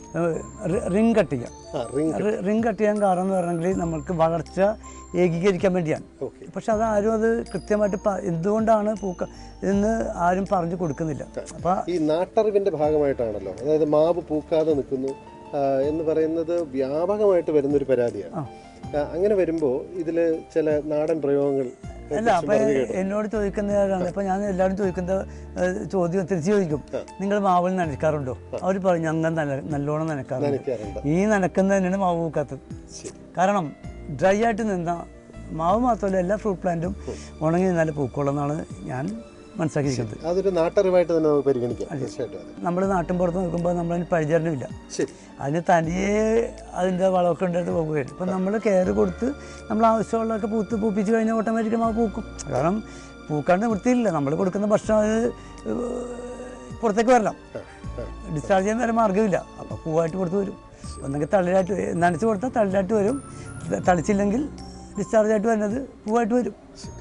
റിങ് കട്ട് ചെയ്യുക ആ റിങ് റിങ് കട്ട് ചെയ്യാൻ കാരണം എന്ന് പറഞ്ഞെങ്കിൽ നമുക്ക് വളർച്ച ഏകീകരിക്കാൻ വേണ്ടിയാണ് ഓക്കെ പക്ഷെ അത് ആരും അത് കൃത്യമായിട്ട് പ- എന്തുകൊണ്ടാണ് പൂക്ക എന്ന് ആരും പറഞ്ഞു കൊടുക്കുന്നില്ല അപ്പോൾ ഈ നാട്ടറിവിന്റെ ഭാഗമായിട്ടാണല്ലോ അതായത് മാവ് പൂക്കാതെ നിൽക്കുന്നു ആ, എന്ന് പറയുന്നത് വ്യാപകമായിട്ട് വരുന്നൊരു പരാതിയാണ് ആ, അങ്ങനെ വരുമ്പോൾ ഇതിൽ ചില നാടൻ പ്രയോഗങ്ങൾ അല്ല അപ്പൊ എന്നോട് ചോദിക്കുന്നവരാണ് അപ്പൊ ഞാൻ എല്ലാവരും ചോദിക്കുന്ന ഏഹ്, ചോദ്യം തിരിച്ചു ചോദിക്കും നിങ്ങൾ മാവിൽ നനയ്ക്കാറുണ്ടോ അവർ പറയും ഞങ്ങൾ നല്ല നല്ലോണം നനയ്ക്കാറുണ്ട് നനയ്ക്കാറുണ്ട് ഈ നനക്കുന്നത് തന്നെയാണ് മാവ് പൂക്കാത്തത് ശരി കാരണം ഡ്രൈ ആയിട്ട് നിന്ന മാവ് മാത്രമല്ല എല്ലാ ഫ്രൂട്ട് പ്ലാന്റും ഉണങ്ങി നിന്നാലേ പൂക്കുള്ളൂ എന്നാണ് ഞാൻ മനസ്സിലാക്കിയിരിക്കുന്നത് അതൊരു നാട്ടറിവായിട്ട് തന്നെ നമുക്ക് പരിഗണിക്കാം തീർച്ചയായിട്ടും അതെ നമ്മൾ നാട്ടിൻ പുറത്ത് നിൽക്കുമ്പോൾ നമ്മളതിന് പരിചരണമില്ല ശരി അതിന് തനിയെ അതിൻ്റെ വളമൊക്കെ ഉണ്ടായിട്ട് പോകുകയാണ് ഇപ്പം നമ്മൾ കെയർ കൊടുത്ത് നമ്മൾ ആവശ്യമുള്ളതൊക്കെ പൂത്ത് പൂപ്പിച്ച് കഴിഞ്ഞാൽ ഓട്ടോമാറ്റിക്കും അത് പൂക്കും കാരണം പൂക്കാണ്ട് വൃത്തിയില്ല നമ്മൾ കൊടുക്കുന്ന ഭക്ഷണം അത് ഏഹ്, പുറത്തേക്ക് വരണം ഡിസ്ചാർജ് ചെയ്യാൻ വേറെ മാർഗ്ഗമില്ല അപ്പോൾ പൂവായിട്ട് പുറത്ത് വരും ഒന്നെങ്കിൽ തള്ളിലായിട്ട് നനച്ച് കൊടുത്താൽ തള്ളിലായിട്ട് വരും ത- തളിച്ചില്ലെങ്കിൽ ഡിസ്ചാർജ് ആയിട്ട് വരുന്നത് പൂവായിട്ട് വരും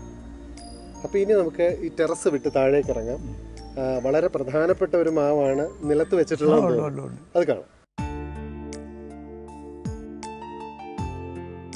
അപ്പോൾ ഇനി നമുക്ക് ഈ ടെറസ് വിട്ട് താഴേക്ക് ഇറങ്ങാം ആ, വളരെ പ്രധാനപ്പെട്ട ഒരു മാവാണ് നിലത്ത് വെച്ചിട്ടുള്ളത് ഉള്ളു, ഉള്ളു, ഉള്ളു. അത് കാണാം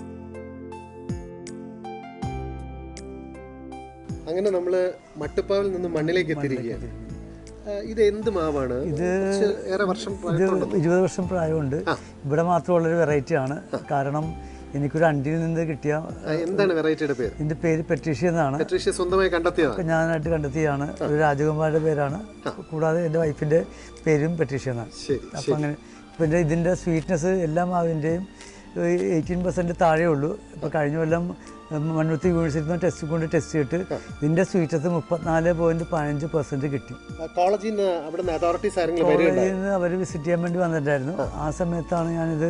അങ്ങനെ നമ്മൾ മട്ടുപ്പാവിൽ നിന്ന് മണ്ണിലേക്ക് എത്തിയിരിക്കുകയാണ് ആ, ഇത് എന്ത് മാവാണ് കുറച്ച് ഏറെ വർഷം ഇത് പഴക്കമുണ്ടല്ലോ. ഇരുപത് വർഷം പ്രായമുണ്ട് ഇവിടെ മാത്രമുള്ളൊരു വെറൈറ്റി ആണ് കാരണം എനിക്കൊരു അണ്ടിയിൽ നിന്ന് കിട്ടിയ ആ, എന്താണ് വെറൈറ്റിയുടെ പേര് ഇതിന്റെ പേര് പെട്രീഷ്യ എന്നാണ് പെട്രീഷ്യ സ്വന്തമായി കണ്ടെത്തിയതാണ് ഒക്കെ ഞാനായിട്ട് കണ്ടെത്തിയതാണ് ഒരു രാജകുമാരുടെ പേരാണ് കൂടാതെ എൻ്റെ വൈഫിൻ്റെ പേരും പെട്രീഷ്യ എന്നാണ് ശരി അപ്പം അങ്ങനെ പിന്നെ ഇതിൻ്റെ സ്വീറ്റ്നെസ് എല്ലാ മാവിൻ്റെയും എയ്റ്റീൻ പെർസെൻറ്റ് താഴെ ഉള്ളൂ ഇപ്പോൾ കഴിഞ്ഞ കൊല്ലം മണ്ണുത്തി യൂണിവേഴ്സിറ്റി ടെസ്റ്റ് കൊണ്ട് ടെസ്റ്റ് ചെയ്തിട്ട് ഇതിൻ്റെ സ്വീറ്റ്നെസ് മുപ്പത്തിനാല് പോയിൻറ്റ് പതിനഞ്ച് പെർസെൻറ്റ് കിട്ടി ആ, കോളേജിൽ നിന്ന് അവിടുന്ന് അതോറിറ്റീസ് ആരെങ്കിലും വരികയുണ്ടായി കോളേജിൽ നിന്ന് അവർ വിസിറ്റ് ചെയ്യാൻ വേണ്ടി വന്നിട്ടായിരുന്നു ആ സമയത്താണ് ഞാനിത്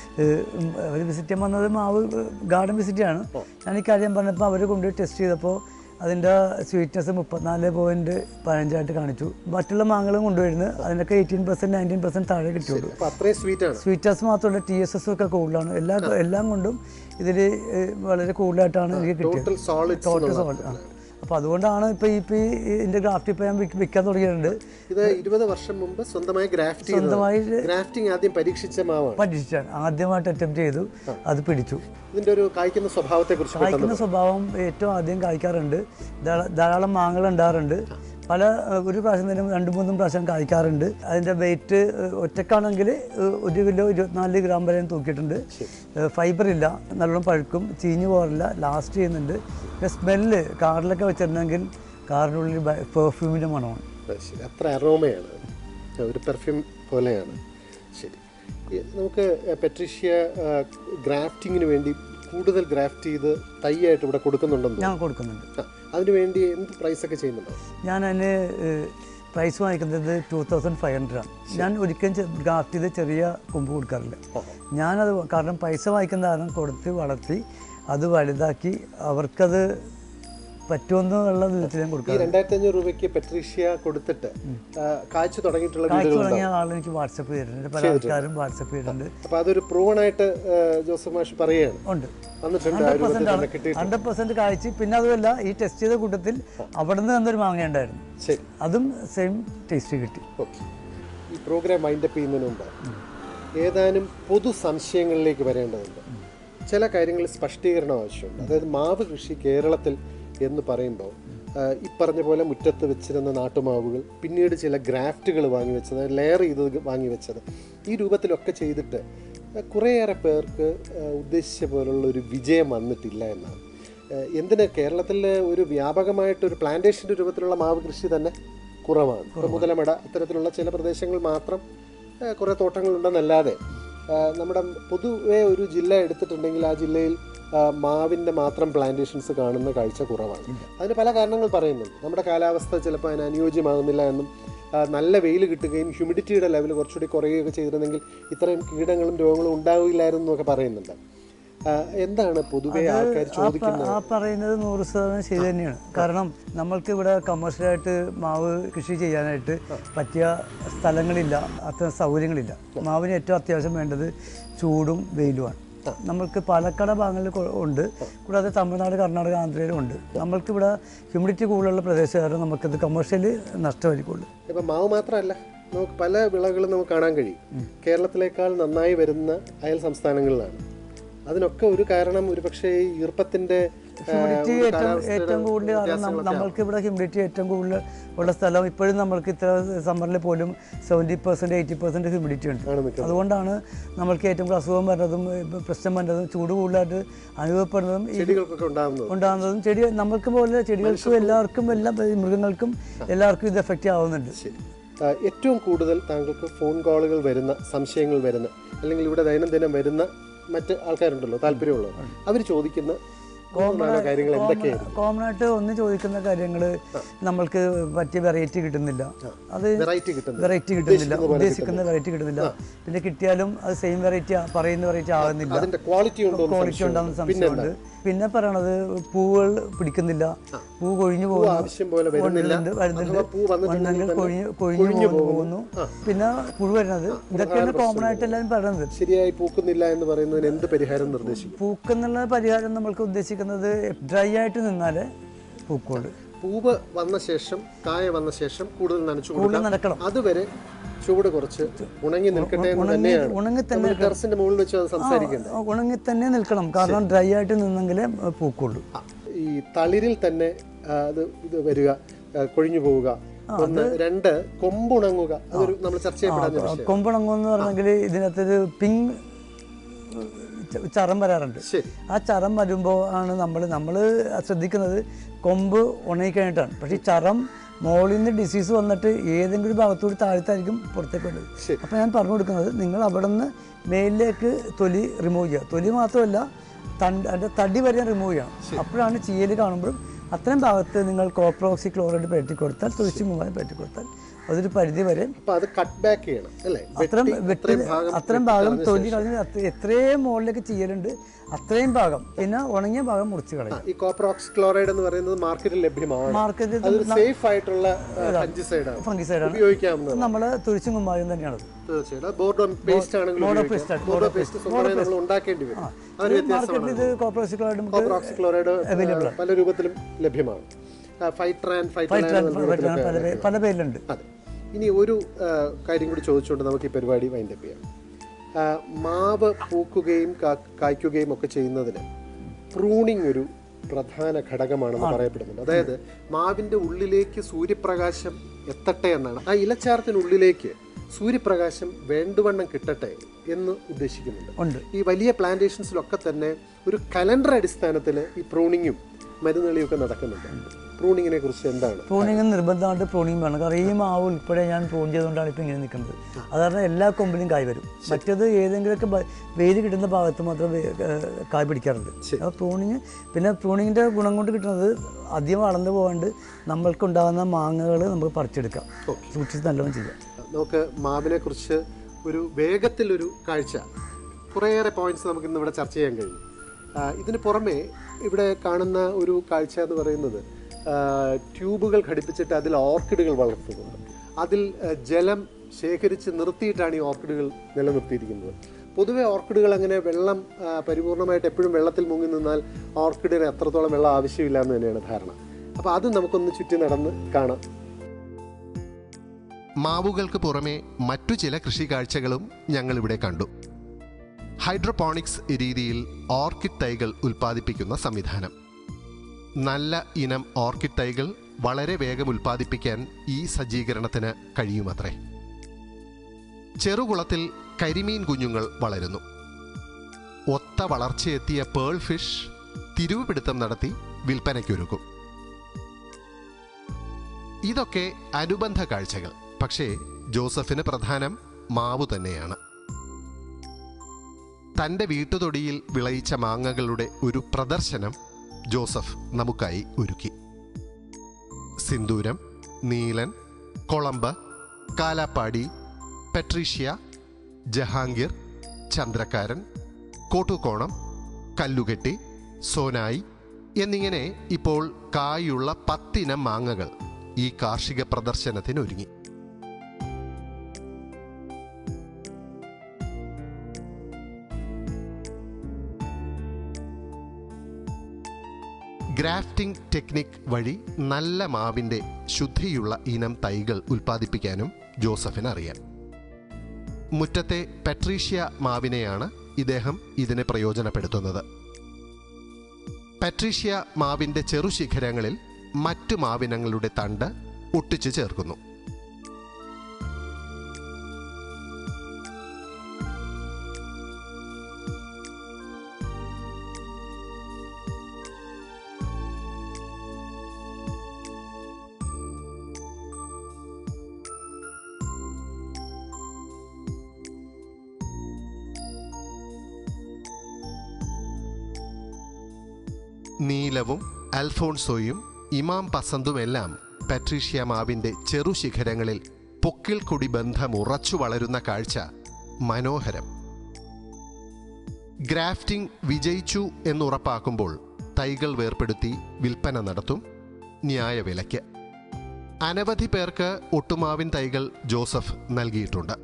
അവർ വിസിറ്റ് ചെയ്യാൻ വന്നത് മാവ് ഗാർഡൻ വിസിറ്റാണ് ഞാൻ ഈ കാര്യം പറഞ്ഞപ്പോൾ അവർ കൊണ്ടുപോയി ടെസ്റ്റ് ചെയ്തപ്പോൾ അതിൻ്റെ സ്വീറ്റ്നെസ് മുപ്പത്തിനാല് പോയിൻറ്റ് പതിനഞ്ചായിട്ട് കാണിച്ചു മറ്റുള്ള മാങ്ങളും കൊണ്ടുവരുന്നത് അതിനൊക്കെ എയ്റ്റീൻ പെർസെൻറ്റ് നയൻറ്റീൻ പെർസെൻറ്റ് താഴെ കിട്ടിയുള്ളൂ അപ്പൊ അത്രയും സ്വീറ്റ് ആണ് സ്വീറ്റസ് മാത്രമല്ല ടി എസ് എസ് ഒക്കെ കൂടുതലാണ് എല്ലാ എല്ലാം കൊണ്ടും ഇതിൽ വളരെ കൂടുതലായിട്ടാണ് എനിക്ക് കിട്ടിയത് ടോട്ടൽ സോളിഡ്സ് ടോട്ടൽ സോൾട്ട് ആ അപ്പോൾ അതുകൊണ്ടാണ് ഇപ്പോൾ ഈ ഇപ്പോൾ ഈ ഇതിൻ്റെ ഗ്രാഫ്റ്റ് ഇപ്പോൾ ഞാൻ വിൽക്ക- വിൽക്കാൻ തുടങ്ങിയിട്ടുണ്ട് ഇത് ഇരുപത് വർഷം മുമ്പ് സ്വന്തമായി ഗ്രാഫ്റ്റ് ചെയ്തത് സ്വന്തമായി ഗ്രാഫ്റ്റിംഗ് ആദ്യം പരീക്ഷിച്ച മാവാണ് പരീക്ഷിച്ചാണ് ആദ്യമായിട്ട് അറ്റംപ്റ്റ് ചെയ്തു അത് പിടിച്ചു ഇതിന്റെ ഒരു കായ്ക്കുന്ന സ്വഭാവത്തെ കുറിച്ച് കായ്ക്കുന്ന സ്വഭാവം ഏറ്റവും ആദ്യം കായ്ക്കാറുണ്ട് ധാരാ- ധാരാളം മാങ്ങകൾ ഉണ്ടാകാറുണ്ട് പല ഏഹ്, ഒരു പ്രാവശ്യം തന്നെ രണ്ട് മൂന്നും പ്രാവശ്യം കായ്ക്കാറുണ്ട് അതിൻ്റെ വെയിറ്റ് ഒറ്റക്കാണെങ്കിൽ ഏഹ്, ഒരു കിലോ ഇരുപത്തിനാല് ഗ്രാം വരെ ഞാൻ തൂക്കിയിട്ടുണ്ട് ഫൈബർ ഇല്ല നല്ലോണം പഴുക്കും ചീഞ്ഞു പോകാറില്ല ലാസ്റ്റ് ചെയ്യുന്നുണ്ട് പിന്നെ സ്മെല്ല് കാറിലൊക്കെ വെച്ചിരുന്നെങ്കിൽ കാറിനുള്ളിൽ പെർഫ്യൂമിൻ്റെ മണമാണ് ശരി അത്ര അറോമയാണ് ഒരു പെർഫ്യൂം പോലെയാണ് ശരി ഈ നമുക്ക് പെട്രീഷ്യ ഗ്രാഫ്റ്റിങ്ങിന് വേണ്ടി കൂടുതൽ ഗ്രാഫ്റ്റ് ചെയ്ത് തൈയായിട്ട് ഇവിടെ കൊടുക്കുന്നുണ്ടെന്ന് ഞാൻ കൊടുക്കുന്നുണ്ട് ആ, അതിനു വേണ്ടി എന്ത് പ്രൈസ് ഒക്കെ ചെയ്യുന്നുണ്ടോ ഞാൻ അതിന് പ്രൈസ് വാങ്ങിക്കുന്നത് ടൂ തൗസൻഡ് ഫൈവ് ഹൺഡ്രഡ് ആണ് ഞാൻ ഒരിക്കലും ഗ്രാഫ്റ്റ് ചെയ്ത് ചെറിയ കൊമ്പ് കൊടുക്കാറില്ല ഞാനത് കാരണം പൈസ വാങ്ങിക്കുന്ന കാരണം കൊടുത്ത് വളർത്തി അത് വലുതാക്കി അവർക്കത് പറ്റുമെന്നുള്ള വിധത്തിൽ ഞാൻ ഈ കൊടുക്കാം രണ്ടായിരത്തി അഞ്ഞൂറ് രൂപയ്ക്ക് പെട്രീഷ്യ കൊടുത്തിട്ട് ആ, കായ്ച്ചു തുടങ്ങിയിട്ടുള്ള കാഴ്ച വീടുകൾ തുടങ്ങിയ ആൾ എനിക്ക് വാട്സപ്പ് ചെയ്തിട്ടുണ്ട് പല ആൾക്കാരും വാട്സപ്പ് ചെയ്തിട്ടുണ്ട് അപ്പൊ അതൊരു പ്രൂവൺ ആയിട്ട് ആ, ജോസഫ് മാഷ് പറയുകയാണ് ഉണ്ട് വന്നിട്ടുണ്ട് ആ ഹൺഡ്രഡ് രൂപത്തിൽ പെർസെന്റ് തന്നെ കിട്ടി ഹൺഡ്രഡ് പെർസെന്റ് കാഴ്ച പിന്നെ അതുമല്ല ഈ ടെസ്റ്റ് ചെയ്ത കൂട്ടത്തിൽ അവിടെ നിന്ന് തന്നൊരു മാങ്ങ ഉണ്ടായിരുന്നു ശരി അതും സെയിം ടേസ്റ്റ് കിട്ടി ഓക്കെ ഈ പ്രോഗ്രാം വൈൻഡപ്പ് ചെയ്യുന്നതിന് മുമ്പ് ഏതാനും പൊതു സംശയങ്ങളിലേക്ക് വരേണ്ടതുണ്ട് ചില കാര്യങ്ങളിൽ സ്പഷ്ടീകരണം ആവശ്യമുണ്ട് അതായത് മാവ് കൃഷി കേരളത്തിൽ എന്ന് പറയുമ്പോൾ ആ, ഈ പറഞ്ഞ പോലെ മുറ്റത്ത് വെച്ചിരുന്ന നാട്ടുമാവുകൾ പിന്നീട് ചില ഗ്രാഫ്റ്റുകൾ വാങ്ങി വെച്ചത് ലെയർ ചെയ്ത് വാങ്ങി വെച്ചത് ഈ രൂപത്തിലൊക്കെ ചെയ്തിട്ട് ആ, കുറേയേറെ പേർക്ക് ആ, ഉദ്ദേശിച്ച പോലുള്ള ഒരു വിജയം വന്നിട്ടില്ല എന്നാണ് ആ, എന്തിന് കേരളത്തിൽ ഒരു വ്യാപകമായിട്ടൊരു പ്ലാന്റേഷൻ്റെ രൂപത്തിലുള്ള മാവ് കൃഷി തന്നെ കുറവാണ് ഇപ്പോൾ മുതലമട അത്തരത്തിലുള്ള ചില പ്രദേശങ്ങൾ മാത്രം ആ, കുറേ തോട്ടങ്ങളുണ്ടെന്നല്ലാതെ ആ, നമ്മുടെ പൊതുവെ ഒരു ജില്ല എടുത്തിട്ടുണ്ടെങ്കിൽ ആ ജില്ലയിൽ ആ, മാവിൻ്റെ മാത്രം പ്ലാന്റേഷൻസ് കാണുന്ന കാഴ്ച കുറവാണ് അതിന് പല കാരണങ്ങൾ പറയുന്നുണ്ട് നമ്മുടെ കാലാവസ്ഥ ചിലപ്പോൾ അതിന് അനുയോജ്യമാകുന്നില്ല എന്നും ആ, നല്ല വെയിൽ കിട്ടുകയും ഹ്യൂമിഡിറ്റിയുടെ ലെവൽ കുറച്ചുകൂടി കുറയുകയൊക്കെ ചെയ്തിരുന്നെങ്കിൽ ഇത്രയും കീടങ്ങളും രോഗങ്ങളും ഉണ്ടാവില്ലായിരുന്നു എന്നൊക്കെ പറയുന്നുണ്ട് ആ, എന്താണ് പൊതുവെ ആൾക്കാർ ആ ചോദിക്കുന്നത് പ- ആ പറയുന്നത് നൂറ് ശതമാനം ശരി തന്നെയാണ് കാരണം നമ്മൾക്ക് ഇവിടെ കമേഴ്ഷ്യലായിട്ട് മാവ് കൃഷി ചെയ്യാനായിട്ട് പറ്റിയ സ്ഥലങ്ങളില്ല അത്ര സൗകര്യങ്ങളില്ല മാവിന് ഏറ്റവും അത്യാവശ്യം വേണ്ടത് ചൂടും വെയിലുമാണ് നമ്മൾക്ക് പാലക്കാട് ഭാഗങ്ങളിൽ കൊ- ഉണ്ട് കൂടാതെ തമിഴ്നാട് കർണാടക ആന്ധ്രയിലും ഉണ്ട് നമ്മൾക്ക് ഇവിടെ ഹ്യൂമിഡിറ്റി കൂടുതലുള്ള പ്രദേശം കാരണം നമുക്കത് കമേഴ്ഷ്യലി നഷ്ടമായിരിക്കുള്ളൂ ഇപ്പം മാവ് മാത്രമല്ല നമുക്ക് പല വിളകളും നമുക്ക് കാണാൻ കഴിയും കേരളത്തിലേക്കാൾ നന്നായി വരുന്ന അയൽ സംസ്ഥാനങ്ങളിലാണ് അതിനൊക്കെ ഒരു കാരണം ഒരുപക്ഷെ ഈ ഈർപ്പത്തിന്റെ ആ, ഹ്യൂമിഡിറ്റി ഒരു ഏറ്റവും കാലാവസ്ഥയുടെ ഏറ്റവും കൂടുതൽ കാരണം നം- നമ്മൾക്ക് ഇവിടെ ഹ്യൂമിഡിറ്റി ഏറ്റവും കൂടുതൽ ഉള്ള സ്ഥലം ഇപ്പോഴും നമ്മൾക്ക് ഇത്ര സമ്മറിൽ പോലും seventy percent eighty percent humidity ഉണ്ട് ആണ് നിൽക്കുന്നത് അതുകൊണ്ടാണ് നമ്മൾക്ക് ഏറ്റവും കൂടുതൽ അസുഖം വരുന്നതും ഇപ്പം പ്രശ്നം വരുന്നതും ചൂട് കൂടുതലായിട്ട് അനുഭവപ്പെടുന്നതും ഈ ചെടികൾക്കൊക്കെ ഉണ്ടാകുന്നത് ഉണ്ടാകുന്നതും ചെടി നമുക്ക് പോലെ ചെടികൾക്കും എല്ലാവർക്കും എല്ലാം ഈ മൃഗങ്ങൾക്കും എല്ലാവർക്കും ഇത് എഫക്റ്റ് ആവുന്നുണ്ട് ശരി ആ, ഏറ്റവും കൂടുതൽ താങ്കൾക്ക് ഫോൺ കോളുകൾ വരുന്ന സംശയങ്ങൾ വരുന്ന അല്ലെങ്കിൽ ഇവിടെ ദൈനംദിനം വരുന്ന മറ്റ് ആൾക്കാരുണ്ടല്ലോ താല്പര്യമുള്ളവർ അവർ ചോദിക്കുന്ന മൂന്നോ നാലോ കാര്യങ്ങൾ എന്തൊക്കെയായിരിക്കും കോമൺ ആയിട്ട് ഒന്ന് ചോദിക്കുന്ന കാര്യങ്ങൾ നമ്മൾക്ക് പറ്റിയ വെറൈറ്റി കിട്ടുന്നില്ല അത് വെറൈറ്റി കിട്ടുന്നത് വെറൈറ്റി കിട്ടുന്നില്ല ഉദ്ദേശിക്കുന്ന വെറൈറ്റി കിട്ടുന്നില്ല പിന്നെ കിട്ടിയാലും അത് സെയിം വെറൈറ്റി പറയുന്ന വെറൈറ്റി ആകുന്നില്ല അതിന്റെ ക്വാളിറ്റി ഉണ്ടോ എന്ന് ക്വാളിറ്റി സംശയം. ഉണ്ടാകുന്ന സംശയമുണ്ട് പിന്നെ പറയണത് പൂവുകൾ പിടിക്കുന്നില്ല പൂ കൊഴിഞ്ഞു പോകുന്നു ആവശ്യം പോലെ വരുന്നില്ല വരുന്നുണ്ട് വരുന്നുണ്ട് അഥവാ പൂ വന്നിട്ടുണ്ടെങ്കിൽ വന്നെങ്കിൽ തന്നെ കൊഴിഞ്ഞു കൊഴിഞ്ഞു പോകുന്നു പിന്നെ പുഴു വരുന്നത് ഇതൊക്കെയാണ് കോമൺ ആയിട്ട് എല്ലാവരും പറയുന്നത് ശരിയായി പൂക്കുന്നില്ല എന്ന് പറയുന്നതിന് എന്ത് പരിഹാരം നിർദ്ദേശിക്കും പൂക്കെന്നുള്ള പരിഹാരം നമ്മൾക്ക് ഉദ്ദേശിക്കുന്നത് ഡ്രൈ ആയിട്ട് നിന്നാലേ പൂക്കുള്ളൂ പൂവ് വന്ന ശേഷം കായ വന്ന ശേഷം കൂടുതൽ നനച്ചു കൂടുതൽ കൊടുക്കാം നടക്കണം അതുവരെ ചൂട് കുറച്ച് ഉണങ്ങി നിൽക്കട്ടെ എന്ന് തന്നെയാണ് ഉണങ്ങി തന്നെ നമ്മൾ ടെറസിന്റെ മുകളിൽ വെച്ച് അത് സംസാരിക്കുന്നത് ഉണങ്ങി തന്നെ നിൽക്കണം കാരണം ഡ്രൈ ആയിട്ട് നിന്നെങ്കിലേ പൂക്കുള്ളൂ ഈ തളിരിൽ തന്നെ ആ, അത് ഇത് വരിക ആ, കൊഴിഞ്ഞു പോവുക ഒന്ന് രണ്ട് കൊമ്പുണങ്ങുക അതൊരു നമ്മൾ ചർച്ച ചെയ്യപ്പെടാൻ വിഷയം കൊമ്പണങ്ങെന്ന് പറഞ്ഞെങ്കിൽ ഇതിനകത്തൊരു പിങ്ക് ച- ചറം വരാറുണ്ട് ശരി ആ ചറം വരുമ്പോൾ ആണ് നമ്മൾ നമ്മൾ ശ്രദ്ധിക്കുന്നത് കൊമ്പ് ഉണങ്ങിക്കഴിഞ്ഞിട്ടാണ് പക്ഷേ ഈ ചറം മോളിൽ നിന്ന് ഡിസീസ് വന്നിട്ട് ഏതെങ്കിലും ഭാഗത്തൂടി താഴ്ത്തായിരിക്കും പുറത്തേക്ക് വേണ്ടത് ശരി. അപ്പോൾ ഞാൻ പറഞ്ഞു കൊടുക്കുന്നത് നിങ്ങൾ അവിടെ നിന്ന് മേലിലേക്ക് തൊലി റിമൂവ് ചെയ്യുക തൊലി മാത്രമല്ല തണ്ട് അതിൻ്റെ തടി വരെ റിമൂവ് ചെയ്യണം അപ്പോഴാണ് ചീയൽ കാണുമ്പോഴും അത്രയും ഭാഗത്ത് നിങ്ങൾ കോപ്രോക്സി ക്ലോറൈഡ് പെറ്റി കൊടുത്താൽ തുളസി മൂവായി പെറ്റി കൊടുത്താൽ അതൊരു പരിധി വരെ അപ്പൊ അത് കട്ട് ബാക്ക് ചെയ്യണം അല്ലേ അത്രയും വെട്ടി വെട്ടി അത്രയും ഭാഗം അത്രയും ഭാഗം തൊലി കളഞ്ഞ് അത്ര- എത്രയും മുകളിലേക്ക് ചെയ്യലുണ്ട് അത്രയും ഭാഗം പിന്നെ ഉണങ്ങിയ ഭാഗം മുറിച്ച് കളയും ഈ കോപ്രോക്സ് ക്ലോറൈഡ് എന്ന് പറയുന്നത് മാർക്കറ്റിൽ ലഭ്യമാണ് മാർക്കറ്റിൽ അതൊരു സേഫ് ആയിട്ടുള്ള ഫംഗിസൈഡ് ആണ് ഫംഗിസൈഡാണ് ഉപയോഗിക്കാവുന്നത് നമ്മൾ തുരിച്ചും കുമ്മായും തന്നെയാണ് തീർച്ചയായിട്ടും ബോർഡോ പേസ്റ്റ് ആണെങ്കിൽ ബോർഡോ ഉപയോഗിക്കാം. പേസ്റ്റ് ആണ്. ബോർഡോ പേസ്റ്റ് സ്വന്തമായി നമ്മൾ ഉണ്ടാക്കേണ്ടി വരും അതൊരു മാർക്കറ്റിൽ ഇത് കോപ്പറേഷൻ നമുക്ക് കോപ്രോക്സ് ക്ലോറൈഡ് പല രൂപത്തിലും ലഭ്യമാണ് ഫൈട്രാൻ ഫൈട്രാൻ പല പേ- പല പേരിലുണ്ട് അതെ ഇനി ഒരു ആ, കാര്യം കൂടി ചോദിച്ചുകൊണ്ട് നമുക്ക് ഈ പരിപാടി വൈൻഡപ്പ് ചെയ്യാം ആ, മാവ് പൂക്കുകയും കാ- കായ്ക്കുകയും ഒക്കെ ചെയ്യുന്നതിന് പ്രൂണിങ് ഒരു പ്രധാന ഘടകമാണെന്ന് പറയപ്പെടുന്നുണ്ട് അതായത് മാവിന്റെ ഉള്ളിലേക്ക് സൂര്യപ്രകാശം എത്തട്ടെ എന്നാണ് ആ ഇലച്ചാരത്തിനുള്ളിലേക്ക് സൂര്യപ്രകാശം വേണ്ടുവണ്ണം കിട്ടട്ടെ എന്ന് ഉദ്ദേശിക്കുന്നുണ്ട് ഉണ്ട് ഈ വലിയ പ്ലാന്റേഷൻസിലൊക്കെ തന്നെ ഒരു കലണ്ടർ അടിസ്ഥാനത്തിൽ ഈ പ്രൂണിങ്ങും മരുന്നുകളിയൊക്കെ നടക്കുന്നുണ്ട് പ്രൂണിങ്ങിനെ കുറിച്ച് എന്താണ് പ്രൂണിങ് നിർബന്ധമായിട്ട് പ്രൂണിങ് വേണം കാരണം ഈ മാവ് ഉൾപ്പെടെ ഞാൻ പ്രൂൺ ചെയ്തുകൊണ്ടാണ് ഇപ്പം ഇങ്ങനെ നിൽക്കുന്നത് അത് കാരണം എല്ലാ കൊമ്പിലും കായ് വരും മറ്റത് ഏതെങ്കിലുമൊക്കെ ബ- വെയിൽ കിട്ടുന്ന ഭാഗത്ത് മാത്രം വേ- ഏഹ് കായ് പിടിക്കാറുണ്ട് അപ്പോൾ പ്രൂണിങ് പിന്നെ പ്രൂണിങ്ങിൻ്റെ ഗുണം കൊണ്ട് കിട്ടുന്നത് അധികം വളർന്നു പോകാണ്ട് നമ്മൾക്കുണ്ടാകുന്ന മാങ്ങകൾ നമുക്ക് പറിച്ചെടുക്കാം സൂക്ഷിച്ച് നല്ലോണം ചെയ്യാം നമുക്ക് മാവിനെ കുറിച്ച് ഒരു വേഗത്തിലൊരു കാഴ്ച കുറേയേറെ പോയിന്റ്സ് നമുക്ക് ഇന്ന് ഇവിടെ ചർച്ച ചെയ്യാൻ കഴിയും ആ, ഇതിന് പുറമെ ഇവിടെ കാണുന്ന ഒരു കാഴ്ച എന്ന് പറയുന്നത് ആ, ട്യൂബുകൾ ഘടിപ്പിച്ചിട്ട് അതിൽ ഓർക്കിഡുകൾ വളർത്തുന്നുണ്ട് അതിൽ ആ, ജലം ശേഖരിച്ച് നിർത്തിയിട്ടാണ് ഈ ഓർക്കിഡുകൾ നിലനിർത്തിയിരിക്കുന്നത് പൊതുവെ ഓർക്കിഡുകൾ അങ്ങനെ വെള്ളം ആ, പരിപൂർണമായിട്ട് എപ്പോഴും വെള്ളത്തിൽ മുങ്ങി നിന്നാൽ ഓർക്കിഡിന് എത്രത്തോളം വെള്ളം ആവശ്യമില്ല എന്ന് തന്നെയാണ് ധാരണ അപ്പോൾ അത് നമുക്കൊന്ന് ചുറ്റി നടന്ന് കാണാം മാവുകൾക്ക് പുറമെ മറ്റു ചില കൃഷി കാഴ്ചകളും ഞങ്ങൾ ഇവിടെ കണ്ടു ഹൈഡ്രോപോണിക്സ് രീതിയിൽ ഓർക്കിഡ് തൈകൾ ഉൽപ്പാദിപ്പിക്കുന്ന സംവിധാനം നല്ല ഇനം ഓർക്കിഡ് തൈകൾ വളരെ വേഗം ഉൽപ്പാദിപ്പിക്കാൻ ഈ സജ്ജീകരണത്തിന് കഴിയുമത്രേ ചെറുകുളത്തിൽ കരിമീൻ കുഞ്ഞുങ്ങൾ വളരുന്നു ഒത്ത വളർച്ചയെത്തിയ പേൾ ഫിഷ് തിരുവുപിടുത്തം നടത്തി വിൽപ്പനയ്ക്കൊരുക്കും ഇതൊക്കെ അനുബന്ധ കാഴ്ചകൾ പക്ഷേ ജോസഫിന് പ്രധാനം മാവു തന്നെയാണ് തന്റെ വീട്ടുതൊടിയിൽ വിളയിച്ച മാങ്ങകളുടെ ഒരു പ്രദർശനം ജോസഫ് നമുക്കായി ഒരുക്കി സിന്ദൂരം നീലൻ കൊളമ്പ് കാലാപ്പാടി പെട്രീഷ്യ ജഹാംഗീർ ചന്ദ്രക്കാരൻ കോട്ടുകോണം കല്ലുകെട്ടി സോനായി എന്നിങ്ങനെ ഇപ്പോൾ കായുള്ള പത്തിനം മാങ്ങകൾ ഈ കാർഷിക പ്രദർശനത്തിനൊരുങ്ങി ഗ്രാഫ്റ്റിംഗ് ടെക്നിക് വഴി നല്ല മാവിൻ്റെ ശുദ്ധിയുള്ള ഇനം തൈകൾ ഉൽപ്പാദിപ്പിക്കാനും ജോസഫിന് അറിയാം മുറ്റത്തെ പെട്രീഷ്യ മാവിനെയാണ് ഇദ്ദേഹം ഇതിനെ പ്രയോജനപ്പെടുത്തുന്നത് പെട്രീഷ്യ മാവിൻ്റെ ചെറുശിഖരങ്ങളിൽ മറ്റു മാവിനങ്ങളുടെ തണ്ട് ഒട്ടിച്ചു ചേർക്കുന്നു നീലവും അൽഫോൺസോയും ഇമാം പസന്തുമെല്ലാം പട്രീഷ്യ മാവിന്റെ ചെറുശിഖരങ്ങളിൽ പൊക്കിൾ കൊടി ബന്ധം ഉറച്ചു വളരുന്ന കാഴ്ച മനോഹരം ഗ്രാഫ്റ്റിംഗ് വിജയിച്ചു എന്നുറപ്പാക്കുമ്പോൾ തൈകൾ വേർപെടുത്തി വിൽപ്പന നടത്തും ന്യായവിലയ്ക്ക് അനവധി പേർക്ക് ഒട്ടുമാവിൻ തൈകൾ ജോസഫ് നൽകിയിട്ടുണ്ട്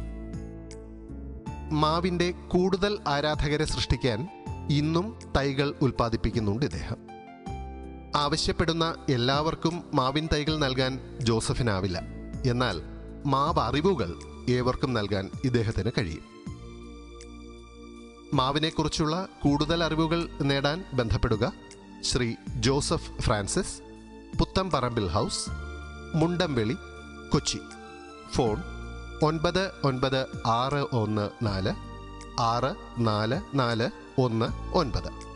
മാവിന്റെ കൂടുതൽ ആരാധകരെ സൃഷ്ടിക്കാൻ ഇന്നും തൈകൾ ഉൽപ്പാദിപ്പിക്കുന്നുണ്ട് ഇദ്ദേഹം ആവശ്യപ്പെടുന്ന എല്ലാവർക്കും മാവിൻ തൈകൾ നൽകാൻ ജോസഫിനാവില്ല എന്നാൽ മാവ് അറിവുകൾ ഏവർക്കും നൽകാൻ ഇദ്ദേഹത്തിന് കഴിയും മാവിനെക്കുറിച്ചുള്ള കൂടുതൽ അറിവുകൾ നേടാൻ ബന്ധപ്പെടുക Shri Joseph Francis Puthamparambil house Mundamveli Kochi phone ഒൻപത് ഒൻപത് ആറ് ഒന്ന് നാല് ആറ് നാല് നാല് ഒന്ന് ഒൻപത്